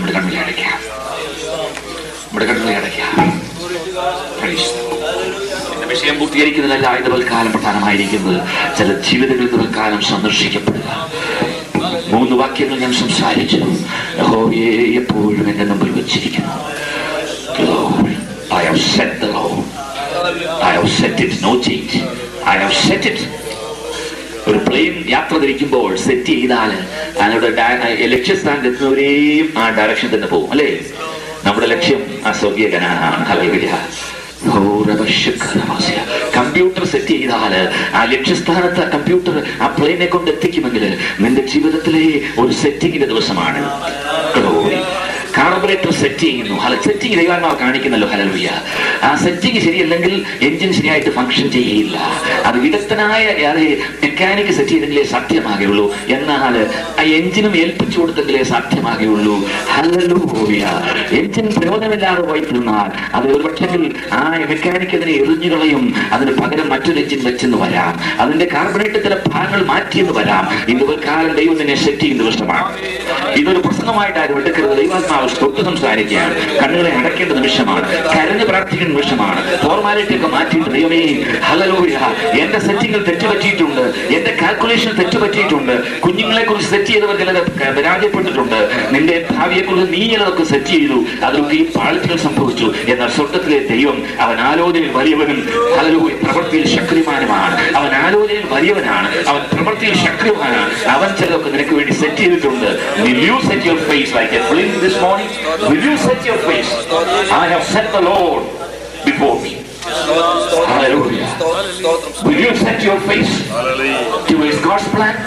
നമ്മുടെ കണ്ണുകളെ അടയ്ക്കാം നമ്മുടെ കണ്ണുകളെ അടയ്ക്കാം Praise the Lord. എന്റെ വിഷയം പൂർത്തീകരിക്കുന്നതല്ല ഇത് തൽക്കാലം പ്രധാനമായിരിക്കുന്നത് ചില ജീവിതങ്ങളിൽ തൽക്കാലം സന്ദർശിക്കപ്പെടുക മൂന്ന് വാക്യങ്ങൾ ഞാൻ സംസാരിച്ചു യഹോവയെ എപ്പോഴും എന്റെ മുമ്പിൽ വെച്ചിരിക്കുന്നു Lord, I have set the Lord. I have set it, no change. I have set it. ഒരു പ്ലെയിൻ യാത്ര തിരിക്കുമ്പോൾ സെറ്റ് ചെയ്താൽ അതിനോട് ലക്ഷ്യസ്ഥാനത്ത് എത്തുന്നവരെയും ആ ഡയറക്ഷൻ തന്നെ പോകും അല്ലേ നമ്മുടെ ലക്ഷ്യം ആ സ്വർഗീയ കനാനാണ് ഹല്ലേലൂയ. ഓ, റബശുക്കരവാസിയ. കമ്പ്യൂട്ടർ സെറ്റ് ചെയ്താൽ ആ ലക്ഷ്യസ്ഥാനത്ത് ആ കമ്പ്യൂട്ടർ ആ പ്ലെയിനെ കൊണ്ട് എത്തിക്കുമെങ്കിൽ നിന്റെ ജീവിതത്തിലെ ഒരു സെറ്റിങ്ങിന്റെ ദിവസമാണ് Glory. കാർബറേറ്റർ സെറ്റ് ചെയ്യുന്നു ഹല സെറ്റിംഗ് ദൈവാത്മാവ് കാണിക്കുന്നല്ലോ ഹലലുയ ആ സെറ്റിംഗ് ശരിയല്ലെങ്കിൽ എഞ്ചിൻ ശരിയായിട്ട് ഫംഗ്ഷൻ ചെയ്യില്ല അത് വിദഗ്ധനായ ഏറെ മെക്കാനിക് സെറ്റ് ചെയ്തെങ്കിലേ സാധ്യമാകുള്ളൂ എന്നാൽ ആ എഞ്ചിനും ഏൽപ്പിച്ചു കൊടുത്തെങ്കിലേ സാധ്യമാകുള്ളൂ ഹലലൂയ എഞ്ചിൻ പ്രയോജനമില്ലാതെ പോയി തിന്നാൽ അത് ഒരു പക്ഷെങ്കിൽ ആ മെക്കാനിക് അതിനെ എറിഞ്ഞു കളയും അതിന് പകരം മറ്റൊരു എഞ്ചിൻ വെച്ചെന്ന് വരാം അതിന്റെ കാർബറേറ്റർ ചില ഭാഗങ്ങൾ മാറ്റിയെന്ന് വരാം ഇന്ന് കാലം ദൈവം തന്നെ സെറ്റ് ചെയ്യുന്ന ദിവസമാണ് ഇതൊരു പ്രസംഗമായിട്ട് ആരും എടുക്കരുത് ദൈവാത്മാവ് തൊട്ട് സംസാരിക്കുകയാണ് കണ്ണുകളെ അടയ്ക്കേണ്ട നിമിഷമാണ് കരഞ്ഞ് പ്രാർത്ഥിക്കേണ്ട നിമിഷമാണ് ഫോർമാലിറ്റി ഒക്കെ മാറ്റിയിട്ട് ദൈവമേ ഹലലോയ എന്റെ സെറ്റിംഗിൽ തെറ്റുപറ്റിയിട്ടുണ്ട് എന്റെ കാൽക്കുലേഷൻ തെറ്റുപറ്റിയിട്ടുണ്ട് കുഞ്ഞുങ്ങളെ കുറിച്ച് സെറ്റ് ചെയ്തവർ ചിലത് പരാജയപ്പെട്ടിട്ടുണ്ട് നിന്റെ ഭാവിയെ കുറിച്ച് നീ ചിലതൊക്കെ സെറ്റ് ചെയ്തു അതിലൊക്കെ ഈ പാളിച്ചുകൾ സംഭവിച്ചു എന്നാൽ സ്വർഗത്തിലെ ദൈവം അവൻ ആലോചനയിൽ വലിയവനും ഹലലോയ പ്രവൃത്തിയിൽ ശക്തിമാനുമാണ് അവൻ ആലോചനയിൽ വലിയവനാണ് അവൻ പ്രവൃത്തിയിൽ ശക്തിമാനാണ് അവൻ ചിലതൊക്കെ നിനക്ക് വേണ്ടി സെറ്റ് ചെയ്തിട്ടുണ്ട് Will you set your face like a flint this morning? Will you set your face? I have set the Lord before me. Hallelujah. Will you set your face towards God's plan?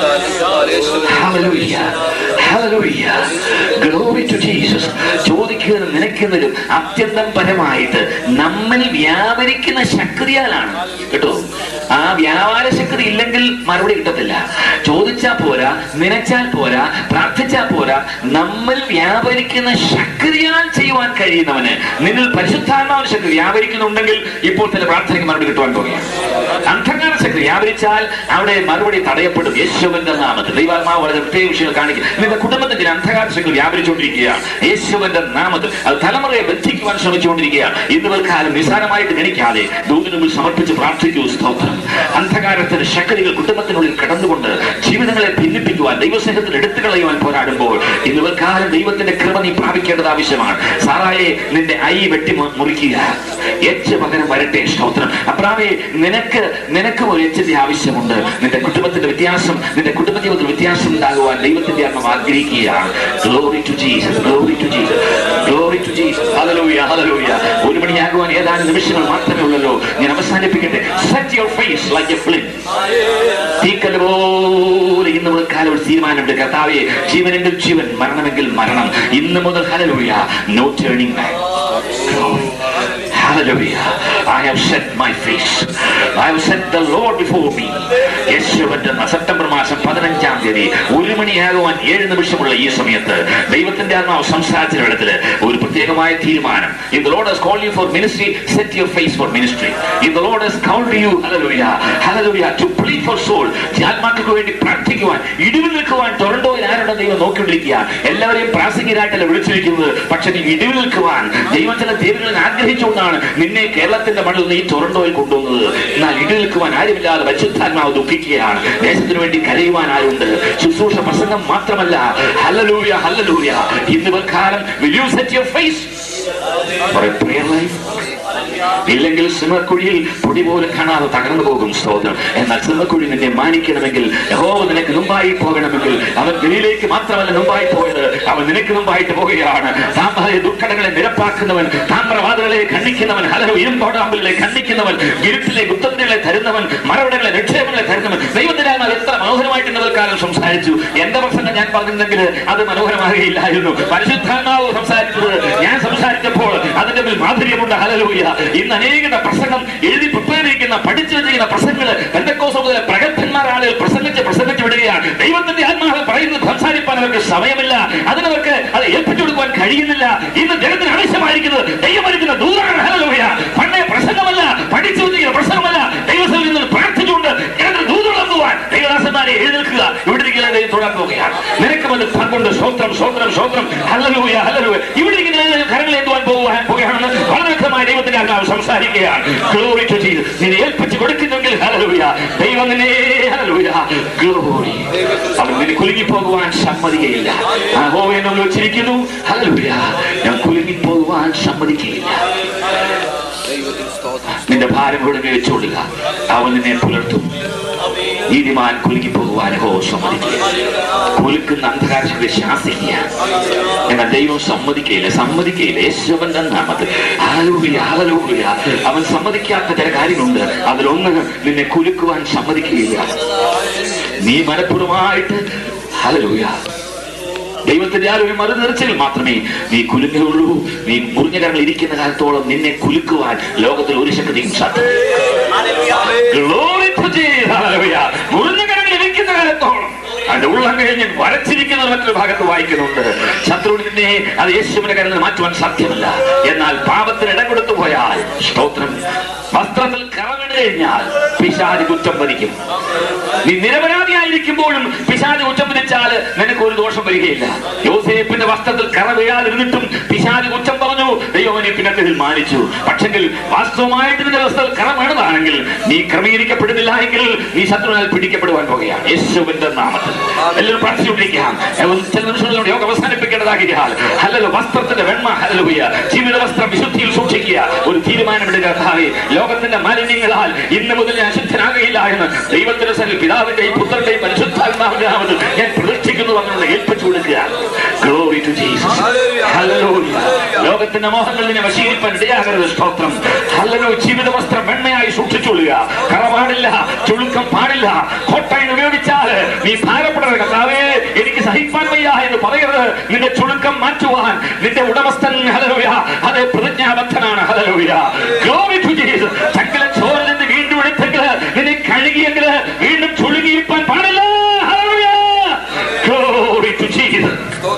Hallelujah. Hallelujah. Glory to Jesus. ചോദിക്കുന്നതിനും നിനക്കുന്നതിലും അത്യന്തം പരമായിട്ട് നമ്മിൽ വ്യാപരിക്കുന്ന ശക്തിയാലാണ് കേട്ടോ ആ വ്യാപാര ശക്തി ഇല്ലെങ്കിൽ മറുപടി കിട്ടത്തില്ല ചോദിച്ചാൽ പോരാ നനച്ചാൽ പോരാ പ്രാർത്ഥിച്ചാൽ പോരാ നമ്മിൽ വ്യാപരിക്കുന്ന ശക്തിയാൽ ചെയ്യുവാൻ കഴിയുന്നവന് നിന്നിൽ പരിശുദ്ധാത്മാവിന്റെ ശക്തി വ്യാപരിക്കുന്നുണ്ടെങ്കിൽ ഇപ്പോൾ ചില പ്രാർത്ഥനയ്ക്ക് മറുപടി കിട്ടുവാൻ പോകുകയാണ് അന്ധകാര ശക്തി വ്യാപരിച്ചാൽ അവിടെ മറുപടി തടയപ്പെടും യേശുവിന്റെ നാമത്തിൽ ദൈവാത്മാവ് വളരെ പ്രത്യേക വിഷയങ്ങൾ കാണിക്കും നിന്റെ കുടുംബത്തിന്റെ അന്ധകാര ശക്തി വ്യാപരിച്ചുകൊണ്ടിരിക്കുകയാണ് യേശുവിന്റെ നാമത്തിൽ അത് തലമുറയെ ബന്ധിക്കുവാൻ ശ്രമിച്ചുകൊണ്ടിരിക്കുകയാണ് ഇന്ന് കാലം നിസാരമായിട്ട് ഗണിക്കാതെ ദൂതിന് മുമ്പിൽ സമർപ്പിച്ച് പ്രാർത്ഥിക്കൂ സ്തോത്രം അന്ധകാരത്തിന്റെ ശക്തികൾ കുടുംബത്തിനുള്ളിൽ കടന്നുകൊണ്ട് ജീവിതങ്ങളെ ഭിന്നിപ്പിക്കുവാൻ ദൈവസ്നേഹത്തിൽ എടുത്തു കളയുവാൻ പോരാടുമ്പോൾ ഇന്ന് കാലം ദൈവത്തിന്റെ കൃപ നീ പ്രാപിക്കേണ്ടത് ആവശ്യമാണ് സാറായെ നിന്റെ ഐ വെട്ടി മു- മുറിക്കുക എച്ച് പകരം വരട്ടെ സ്തോത്രം അപ്രാവേ നിനക്ക് നിനക്കും ഒരു എച്ചിന്റെ ആവശ്യമുണ്ട് നിന്റെ കുടുംബത്തിന്റെ വ്യത്യാസം നിന്റെ കുടുംബ ജീവിതത്തിൽ വ്യത്യാസം ഉണ്ടാകുവാൻ ദൈവത്തിന്റെ ആത്മ ആഗ്രഹിക്കുകയാണ് glory to Jesus glory to Jesus glory to Jesus hallelujah hallelujah ഒരു മണിയാകുവാൻ ഏതാനും നിമിഷങ്ങൾ മാത്രമേ ഉള്ളല്ലോ ഞാൻ അവസാനിപ്പിക്കട്ടെ set your face like a flint തീക്കല്ല് പോലെ ഇന്ന് മുതൽ കാലം ഒരു തീരുമാനമുണ്ട് കർത്താവെ ജീവനെങ്കിൽ ജീവൻ മരണമെങ്കിൽ മരണം ഇന്ന് മുതൽ hallelujah no turning back Hallelujah. I have set my face. I have set the Lord before me. യേശുവിന്റെ സെപ്റ്റംബർ മാസം പതിനഞ്ചാം തീയതി ഒരു മണിയാകുവാൻ ഏഴ് നിമിഷമുള്ള ഈ സമയത്ത് ദൈവത്തിന്റെ ആത്മാവ് സംസാരിച്ച വെള്ളത്തില് ഒരു പ്രത്യേകമായ തീരുമാനം In the Lord has called you for ministry, set your face for ministry. In the Lord has called you, hallelujah, hallelujah, to plead for soul. ആത്മാക്കൾക്ക് വേണ്ടി പ്രാർത്ഥിക്കുവാൻ ഇടിവിൽ നിൽക്കുവാൻ ടൊറന്റോയിൽ ആരുടെ ദൈവം നോക്കിക്കൊണ്ടിരിക്കുക എല്ലാവരെയും പ്രാസംഗികരായിട്ടല്ല വിളിച്ചിരിക്കുന്നത് പക്ഷെ നീ ഇടിവിൽ നിൽക്കുവാൻ ദൈവം ചില ദൈവങ്ങളിൽ ആഗ്രഹിച്ചുകൊണ്ടാണ് നിന്നെ കേരളത്തിന്റെ മണ്ണിൽ നീ ടൊറന്റോയിൽ കൊണ്ടുവന്നത് എന്നാൽ ഇടിവിൽ നിൽക്കുവാൻ ആരുമില്ലാതെ പരിശുദ്ധാത്മാവ് ദുഃഖിക്കുകയാണ് ദേശത്തിന് വേണ്ടി കരയുവാൻ ആരുണ്ട് ശുശ്രൂഷ പ്രസംഗം മാത്രമല്ല ഹല്ലലൂയ ഹല്ലലൂയ ഇന്ന് കാലം will you set your face for a prayer life ഇല്ലെങ്കിൽ സിംഹക്കുഴിയിൽ പൊടി പോലും കാണാതെ തകർന്നു പോകും സ്തോത്രം എന്നാൽ സിംഹക്കുഴി നിന്നെ മാനിക്കണമെങ്കിൽ യഹോവ നിനക്ക് മുമ്പായി പോകണമെങ്കിൽ അവൻ ഗലിയിലേക്ക് മാത്രമല്ല മുമ്പായി പോയത് അവൻ നിനക്ക് മുമ്പായിട്ട് പോവുകയാണ് താമ്ര ദുഃഖടങ്ങളെ നിരപ്പാക്കുന്നവൻ താമ്രവാദങ്ങളെ ഖണ്ഡിക്കുന്നവൻ ഹലോ ഇരുമ്പോടാമ്പലിലെ ഖണ്ഡിക്കുന്നവൻ ഇരുട്ടിലെ ഗുപ്തങ്ങളെ തരുന്നവൻ മറവിടങ്ങളെ നിക്ഷേപങ്ങളെ തരുന്നവൻ ദൈവത്തിന്റെ ആത്മാവ് എത്ര മനോഹരമായിട്ട് ഇന്നത്തെ കാലം സംസാരിച്ചു എന്റെ പ്രസംഗം ഞാൻ പറഞ്ഞിരുന്നെങ്കിൽ അത് മനോഹരമാകുകയില്ലായിരുന്നു പരിശുദ്ധാത്മാവ് സംസാരിച്ചത് ഞാൻ സംസാരിച്ചപ്പോൾ അതിന്റെ മേൽ മാധുര്യമുണ്ട് ഹലലൂയ ഇന്ന് അനേകരുടെ പ്രസംഗം എഴുതി പ്രത്യേകിക്കുന്ന പഠിച്ചു വെച്ചിരിക്കുന്ന പ്രസംഗങ്ങള് പെന്തക്കോസ് മുതലെ പ്രഗത്ഭന്മാർ ആളുകൾ പ്രസംഗിച്ച് പ്രസംഗിച്ച് വിടുകയാണ് ദൈവത്തിന്റെ ആത്മാവ് പറയുന്നത് സംസാരിപ്പാൻ അവർക്ക് സമയമില്ല അതിനവർക്ക് അത് ഏൽപ്പിച്ചു കൊടുക്കുവാൻ കഴിയുന്നില്ല ഇന്ന് ജനത്തിന് ആവശ്യമായിരിക്കുന്നത് ദൈവമരിക്കുന്ന ദൂരാണ് ഹലലൂയ പണ്ടേ പ്രസംഗമല്ല പഠിച്ചു വെച്ചിരിക്കുന്ന പ്രസംഗമല്ല ദൈവത്തിൽ നിന്ന് പ്രാർത്ഥിച്ചുകൊണ്ട് ജനത്തിന് ദൂതം നൽകുവാൻ ദൈവദാസന്മാരെ എഴുന്നേൽക്കുക ഇവിടെ ഇരിക്കുന്ന ദൈവം തൊഴാൻ പോകുകയാണ് നിനക്കും അത് പങ്കുണ്ട് സ്വത്രം സ്വത്രം സ്വത്രം ഹല്ലേലൂയ ഹല്ലേലൂയ ഇവിടെ ഇങ്ങനെ കരങ്ങൾ എന്തുവാൻ പോകുവാൻ പോകുകയാണെന്ന് വളരെ വ്യക്തമായ ദൈവത്തിന്റെ ആത്മാവ് സംസാരിക്കുകയാണ് ഗ്ലോറി ടു ജീസസ് നിന്നെ ഏൽപ്പിച്ച് കൊടുക്കുന്നെങ്കിൽ ഹല്ലേലൂയ ദൈവം നിന്നെ ഹല്ലേലൂയ ഗ്ലോറി അവൻ നിന്നെ കുലുങ്ങി പോകുവാൻ സമ്മതിക്കുകയില്ല ഹോവയെ നമ്മൾ വെച്ചിരിക്കുന്നു ഹല്ലേലൂയ ഞാൻ കുലുങ്ങി പോകുവാൻ സമ്മതിക്കുകയില്ല നിന്റെ ഭാരം മുഴുവൻ വെച്ചുകൊള്ളുക അവൻ നിന്നെ പുലർത്തും നീതിമാൻ കുലുങ്ങി പോകുവാൻ ഹോ സമ്മതിക്കുക കുലുക്കുന്ന അന്ധകാരശക്തി ശാസിക്കുക എന്നാൽ ദൈവം സമ്മതിക്കയില്ല സമ്മതിക്കയില്ല യേശുവന്റെ നാമത്തിൽ ആലൂയ ആലൂയ അവൻ സമ്മതിക്കാത്ത ചില കാര്യങ്ങളുണ്ട് അതിലൊന്ന് നിന്നെ കുലുക്കുവാൻ സമ്മതിക്കുകയില്ല നീ മനഃപൂർവമായിട്ട് ഹലലൂയ ദൈവത്തിന്റെ ആ ഒരു മറുനിർച്ചൽ മാത്രമേ നീ കുലുങ്ങുകയുള്ളൂ നീ മുറിഞ്ഞ കരങ്ങൾ ഇരിക്കുന്ന കാലത്തോളം നിന്നെ കുലുക്കുവാൻ ലോകത്തിൽ ഒരു ശക്തിയും സാധ്യമല്ല Glory to Jesus. Hallelujah. മുറിഞ്ഞ കരങ്ങൾ ഇരിക്കുന്ന കാലത്തോളം അതിന്റെ ഉള്ളം കഴിഞ്ഞ് വരച്ചിരിക്കുന്ന മറ്റൊരു ഭാഗത്ത് വായിക്കുന്നുണ്ട് ശത്രുവിനെ അത് യേശുവിന്റെ കരങ്ങൾ മാറ്റുവാൻ സാധ്യമല്ല എന്നാൽ പാപത്തിന് ഇടം കൊടുത്തു പോയാൽ സ്തോത്രം വസ്ത്രത്തിൽ കറവിട്ട് കഴിഞ്ഞാൽ പിശാചി കുറ്റം വരിക്കും നീ നിരപരാധിയായിരിക്കുമ്പോഴും പിശാചി കുറ്റം വിധിച്ചാൽ നിനക്ക് ഒരു ദോഷം വരികയില്ല യോസേപ്പിന്റെ വസ്ത്രത്തിൽ കറ വീഴാതിരുന്നിട്ടും പിശാചി കുറ്റം പറഞ്ഞു ദൈവനെ പിന്നത്തിൽ മാനിച്ചു പക്ഷെങ്കിൽ വാസ്തവമായിട്ട് നിന്റെ വസ്ത്രത്തിൽ കറ വീണതാണെങ്കിൽ നീ ക്രമീകരിക്കപ്പെടുന്നില്ല എങ്കിൽ നീ ശത്രുവിനാൽ പിടിക്കപ്പെടുവാൻ പോകുകയാണ് യേശുവിന്റെ നാമത്തിൽ എല്ലാവരും പ്രാർത്ഥിച്ചുകൊണ്ടിരിക്കാം ചില നിമിഷങ്ങളിലൂടെ യോഗ അവസാനിപ്പിക്കേണ്ടതാകിയാൽ അല്ലല്ലോ വസ്ത്രത്തിന്റെ വെണ്മ ഹല്ലേലൂയ ജീവിത വസ്ത്രം വിശുദ്ധിയിൽ സൂക്ഷിക്കുക ഒരു തീരുമാനമെടുക്കുക കർത്താവേ ലോകത്തിന്റെ മാലിന്യങ്ങളാൽ ഇന്ന് മുതൽ ഞാൻ അശുദ്ധനാകയില്ല എന്ന് ദൈവത്തിന്റെ സന്നിധി പിതാവിന്റെയും പുത്രന്റെയും പരിശുദ്ധാത്മാവിന്റെ നാമത്തിൽ ഞാൻ പ്രതീക്ഷിക്കുന്നു പറഞ്ഞുകൊണ്ട് ഏൽപ്പിച്ചു കൊടുക്കുക ഗ്ലോറി ടു ജീസസ് ഹല്ലേലൂയ ലോകത്തിന്റെ മോഹങ്ങളിൽ നിന്നെ വശീകരിപ്പാൻ ഇടയാകരുത് സ്തോത്രം ഹല്ലേലൂ ജീവിത വസ്ത്രം വെണ്മയായി സൂക്ഷിച്ചുകൊള്ളുക കറ പാടില്ല ചുളുക്കം പാടില്ല കോട്ടയം ഉപയോഗിച്ചാൽ നീ ഭാരപ്പെടരുത് കർത്താവേ എനിക്ക് സഹിപ്പാൻ വയ്യ എന്ന് പറയരുത് നിന്റെ ചുളുക്കം മാറ്റുവാൻ നിന്റെ ഉടമസ്ഥൻ ഹലലുയ അത് പ്രതിജ്ഞാബദ്ധനാണ് ഹലലുയ ഗ്ലോറി ടു ജീസസ് ചക്കല ചോറിൽ നിന്ന് വീണ്ടും എടുത്തെങ്കിൽ നിന്നെ കഴുകിയെങ്കിൽ വീണ്ടും ചുളുങ്ങിയിരിക്കാൻ പാടില്ല ഹല്ലേലൂയ ഗ്ലോറി ടു ജീസസ്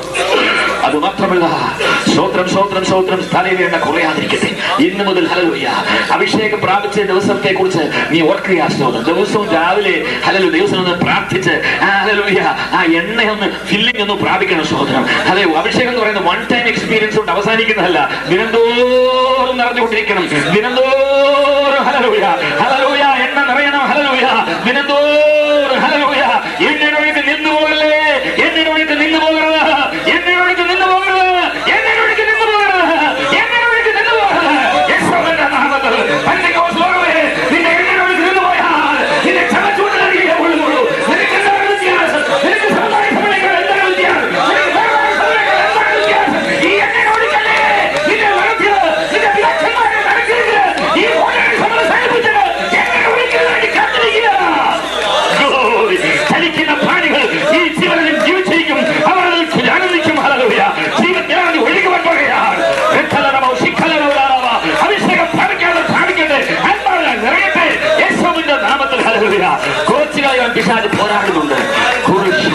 അത് മാത്രമല്ല സ്വോത്രം സ്വോത്രം സ്വോത്രം തലയിലേണ്ട കുറയാതിരിക്കട്ടെ ഇന്ന് മുതൽ ഹലലുയ്യ അഭിഷേകം പ്രാപിച്ച ദിവസത്തെ കുറിച്ച് നീ ഓർക്കുക സ്തോത്രം ദിവസവും രാവിലെ ഹലലു ദിവസം ഒന്ന് പ്രാർത്ഥിച്ച് ആ ഹലലുയ്യ ആ എണ്ണ ഒന്ന് ഫില്ലിംഗ് ഒന്ന് പ്രാപിക്കണം സ്തോത്രം അതെ അഭിഷേകം എന്ന് പറയുന്നത് വൺ ടൈം എക്സ്പീരിയൻസ് കൊണ്ട് അവസാനിക്കുന്നതല്ല ദിനംതോറും നിറഞ്ഞുകൊണ്ടിരിക്കണം ദിനംതോറും ഹലലുയ്യ ഹലലുയ്യ എണ്ണ നിറയണം ഹലലുയ്യ ദിനംതോറും ഹലലുയ്യ എണ്ണയൊഴുക്ക് നിന്നു പോകല്ലേ എണ്ണയൊഴുക്ക് നിന്നു പോകരുത് എണ്ണയൊഴുക്ക് നിന്നു പോകരുത് എണ്ണയൊഴുക്ക് നിന്നു പോകരുത് എണ്ണയൊഴുക്ക് നിന്നു പോകരുത് യേശുവിന്റെ നാമത്തിൽ പെന്തക്കോസ്ത് ലോകമേ, നിന്റെ എണ്ണയൊഴുക്ക് നിന്നു പോയാൽ നിന്നെ ചവച്ചുകൊണ്ട് നൽകിയേ ഉള്ളുള്ളൂ. നിനക്ക് എന്താണ് വ്യത്യാസം? നിനക്ക് സമുദായ സഭയിലേക്ക് എന്താണ് വ്യത്യാസം? നിനക്ക് സമുദായ സഭയിലേക്ക് എന്താണ് വ്യത്യാസം? ഈ എണ്ണയൊഴുക്കല്ലേ നിന്നെ വളർത്തിയത്, നിന്റെ പിതാക്കന്മാരെ നടത്തിയത്, ഈ ഓരോ സഭ സേവിച്ചത്, എണ്ണയൊഴുക്കിന് വേണ്ടി കാത്തിരിക്കുക. Glory. ചലിക്കുന്ന പ്രാണികൾ ഈ ജീവനിൽ ജീവിച്ചിരിക്കും അവർ അതിൽ ആനന്ദിക്കും ഹല്ലേലൂയ ജീവൻ നിറഞ്ഞ് ഒഴുകുവാൻ പോകുകയാണ് രക്തലനമോ ശിഖലനോ അഭിഷേകം പ്രാപിക്കാതെ പ്രാപിക്കട്ടെ ആത്മാവിനാൽ നിറയട്ടെ യേശുവിന്റെ നാമത്തിൽ ഹല്ലേലൂയ കുറച്ചുകാലം അവൻ പിശാച് പോരാടുന്നുണ്ട് കുറച്ച്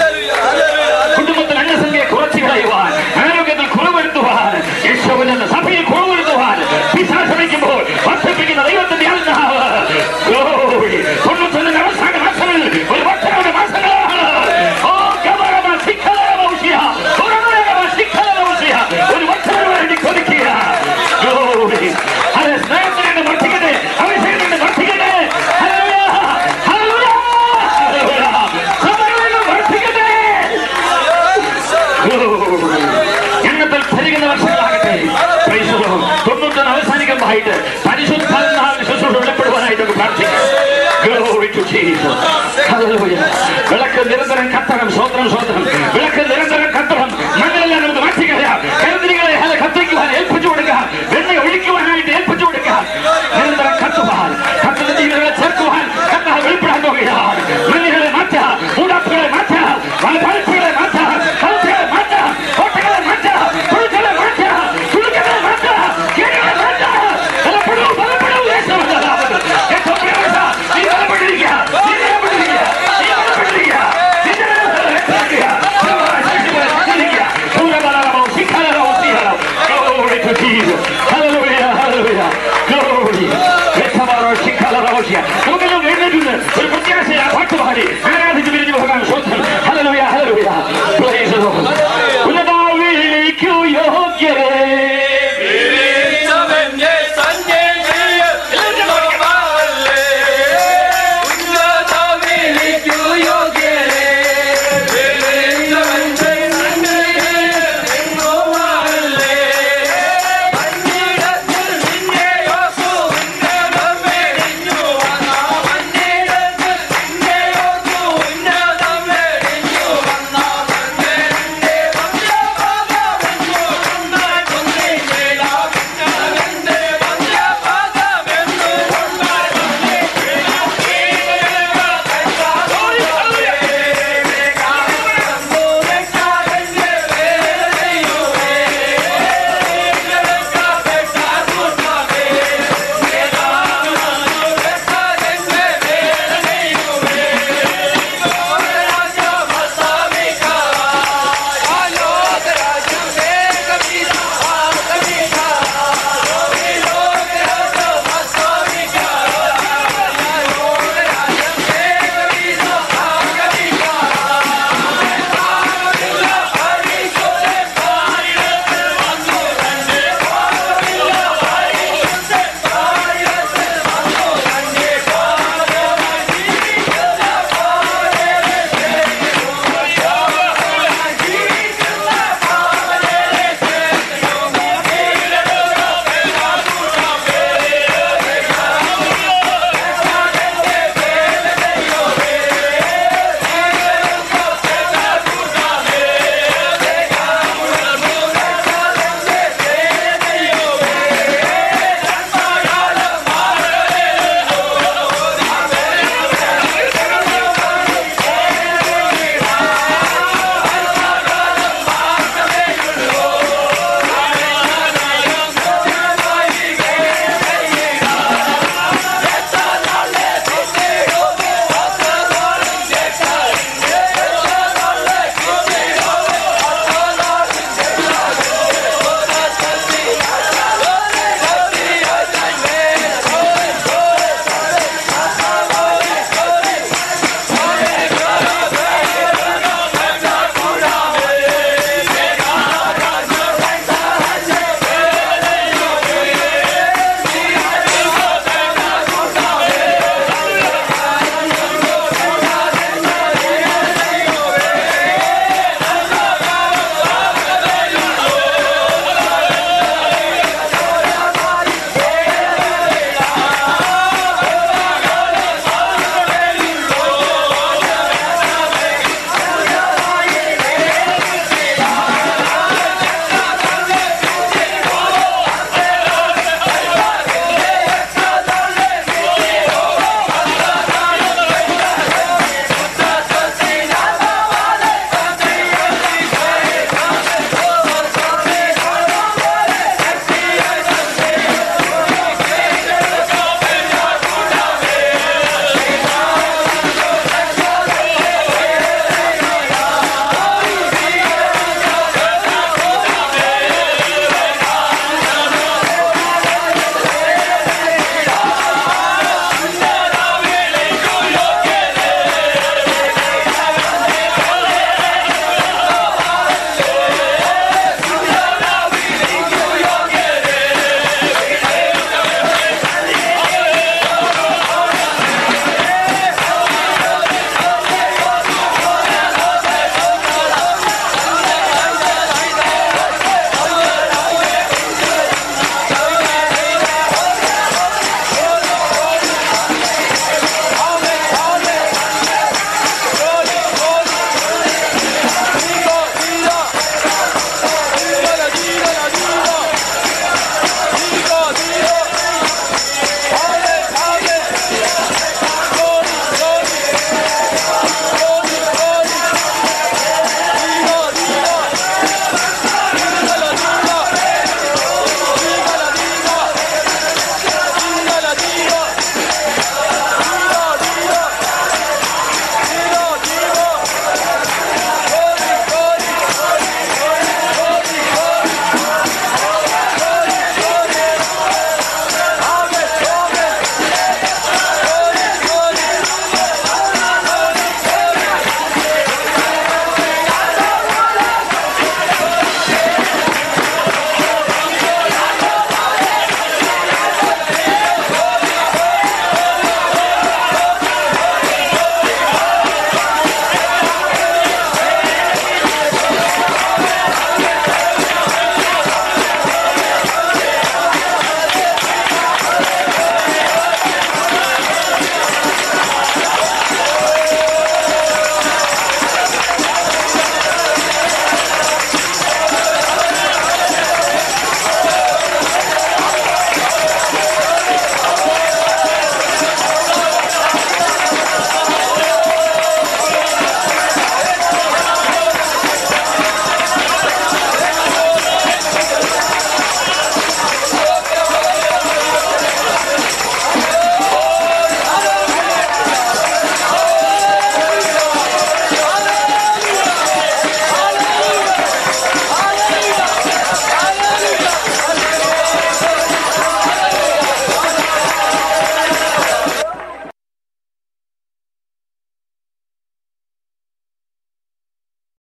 കുടുംബത്തിൽ അംഗസംഖ്യയെ കുറച്ചു കളയുവാൻ ആരോഗ്യത്തിൽ കുറവെടുത്തുവാൻ യേശുവിന്റെ സഭയിൽ കുറവെടുത്തുവാൻ പിശാച് ശ്രമിക്കുമ്പോൾ വർദ്ധിപ്പിക്കുന്ന ദൈവത്തിന്റെ ആത്മാവ് Glory. തൊണ്ണൂറ്റൊന്നിന്റെ അവസാന മാസങ്ങളിൽ ഒരു വർഷങ്ങളുടെ മാസങ്ങളാണ് ഓ ഗമരമ ശിഖരമൗഷ്യ തുറമുറമ ശിഖരമൗഷ്യ ഒരു വർഷത്തിന് വേണ്ടി കൊതിക്കുക Glory. അത് സ്നേഹത്തിന് വർദ്ധിക്കട്ടെ അഭിഷേകത്തിന് വർദ്ധിക്കട്ടെ ഹല്ലേലൂയ. ഹല്ലേലൂയ. ഹല്ലേലൂയ. സമരവേഗം വർദ്ധിക്കട്ടെ എണ്ണത്തിൽ ഭരിക്കുന്ന വർഷങ്ങളാകട്ടെ Praise the Lord. തൊണ്ണൂറ്റൊന്ന് അവസാനിക്കുമ്പോഴായിട്ട് പരിശുദ്ധാത്മാവിന്റെ ശുശ്രൂഷ വെളിപ്പെടുവാനായിട്ട് നമുക്ക് പ്രാർത്ഥിക്കാം Glory to Jesus. Hallelujah. വിളക്ക് നിരന്തരം കത്തണം സ്വോത്രം സ്വോത്രം വിളക്ക് നിരന്തരം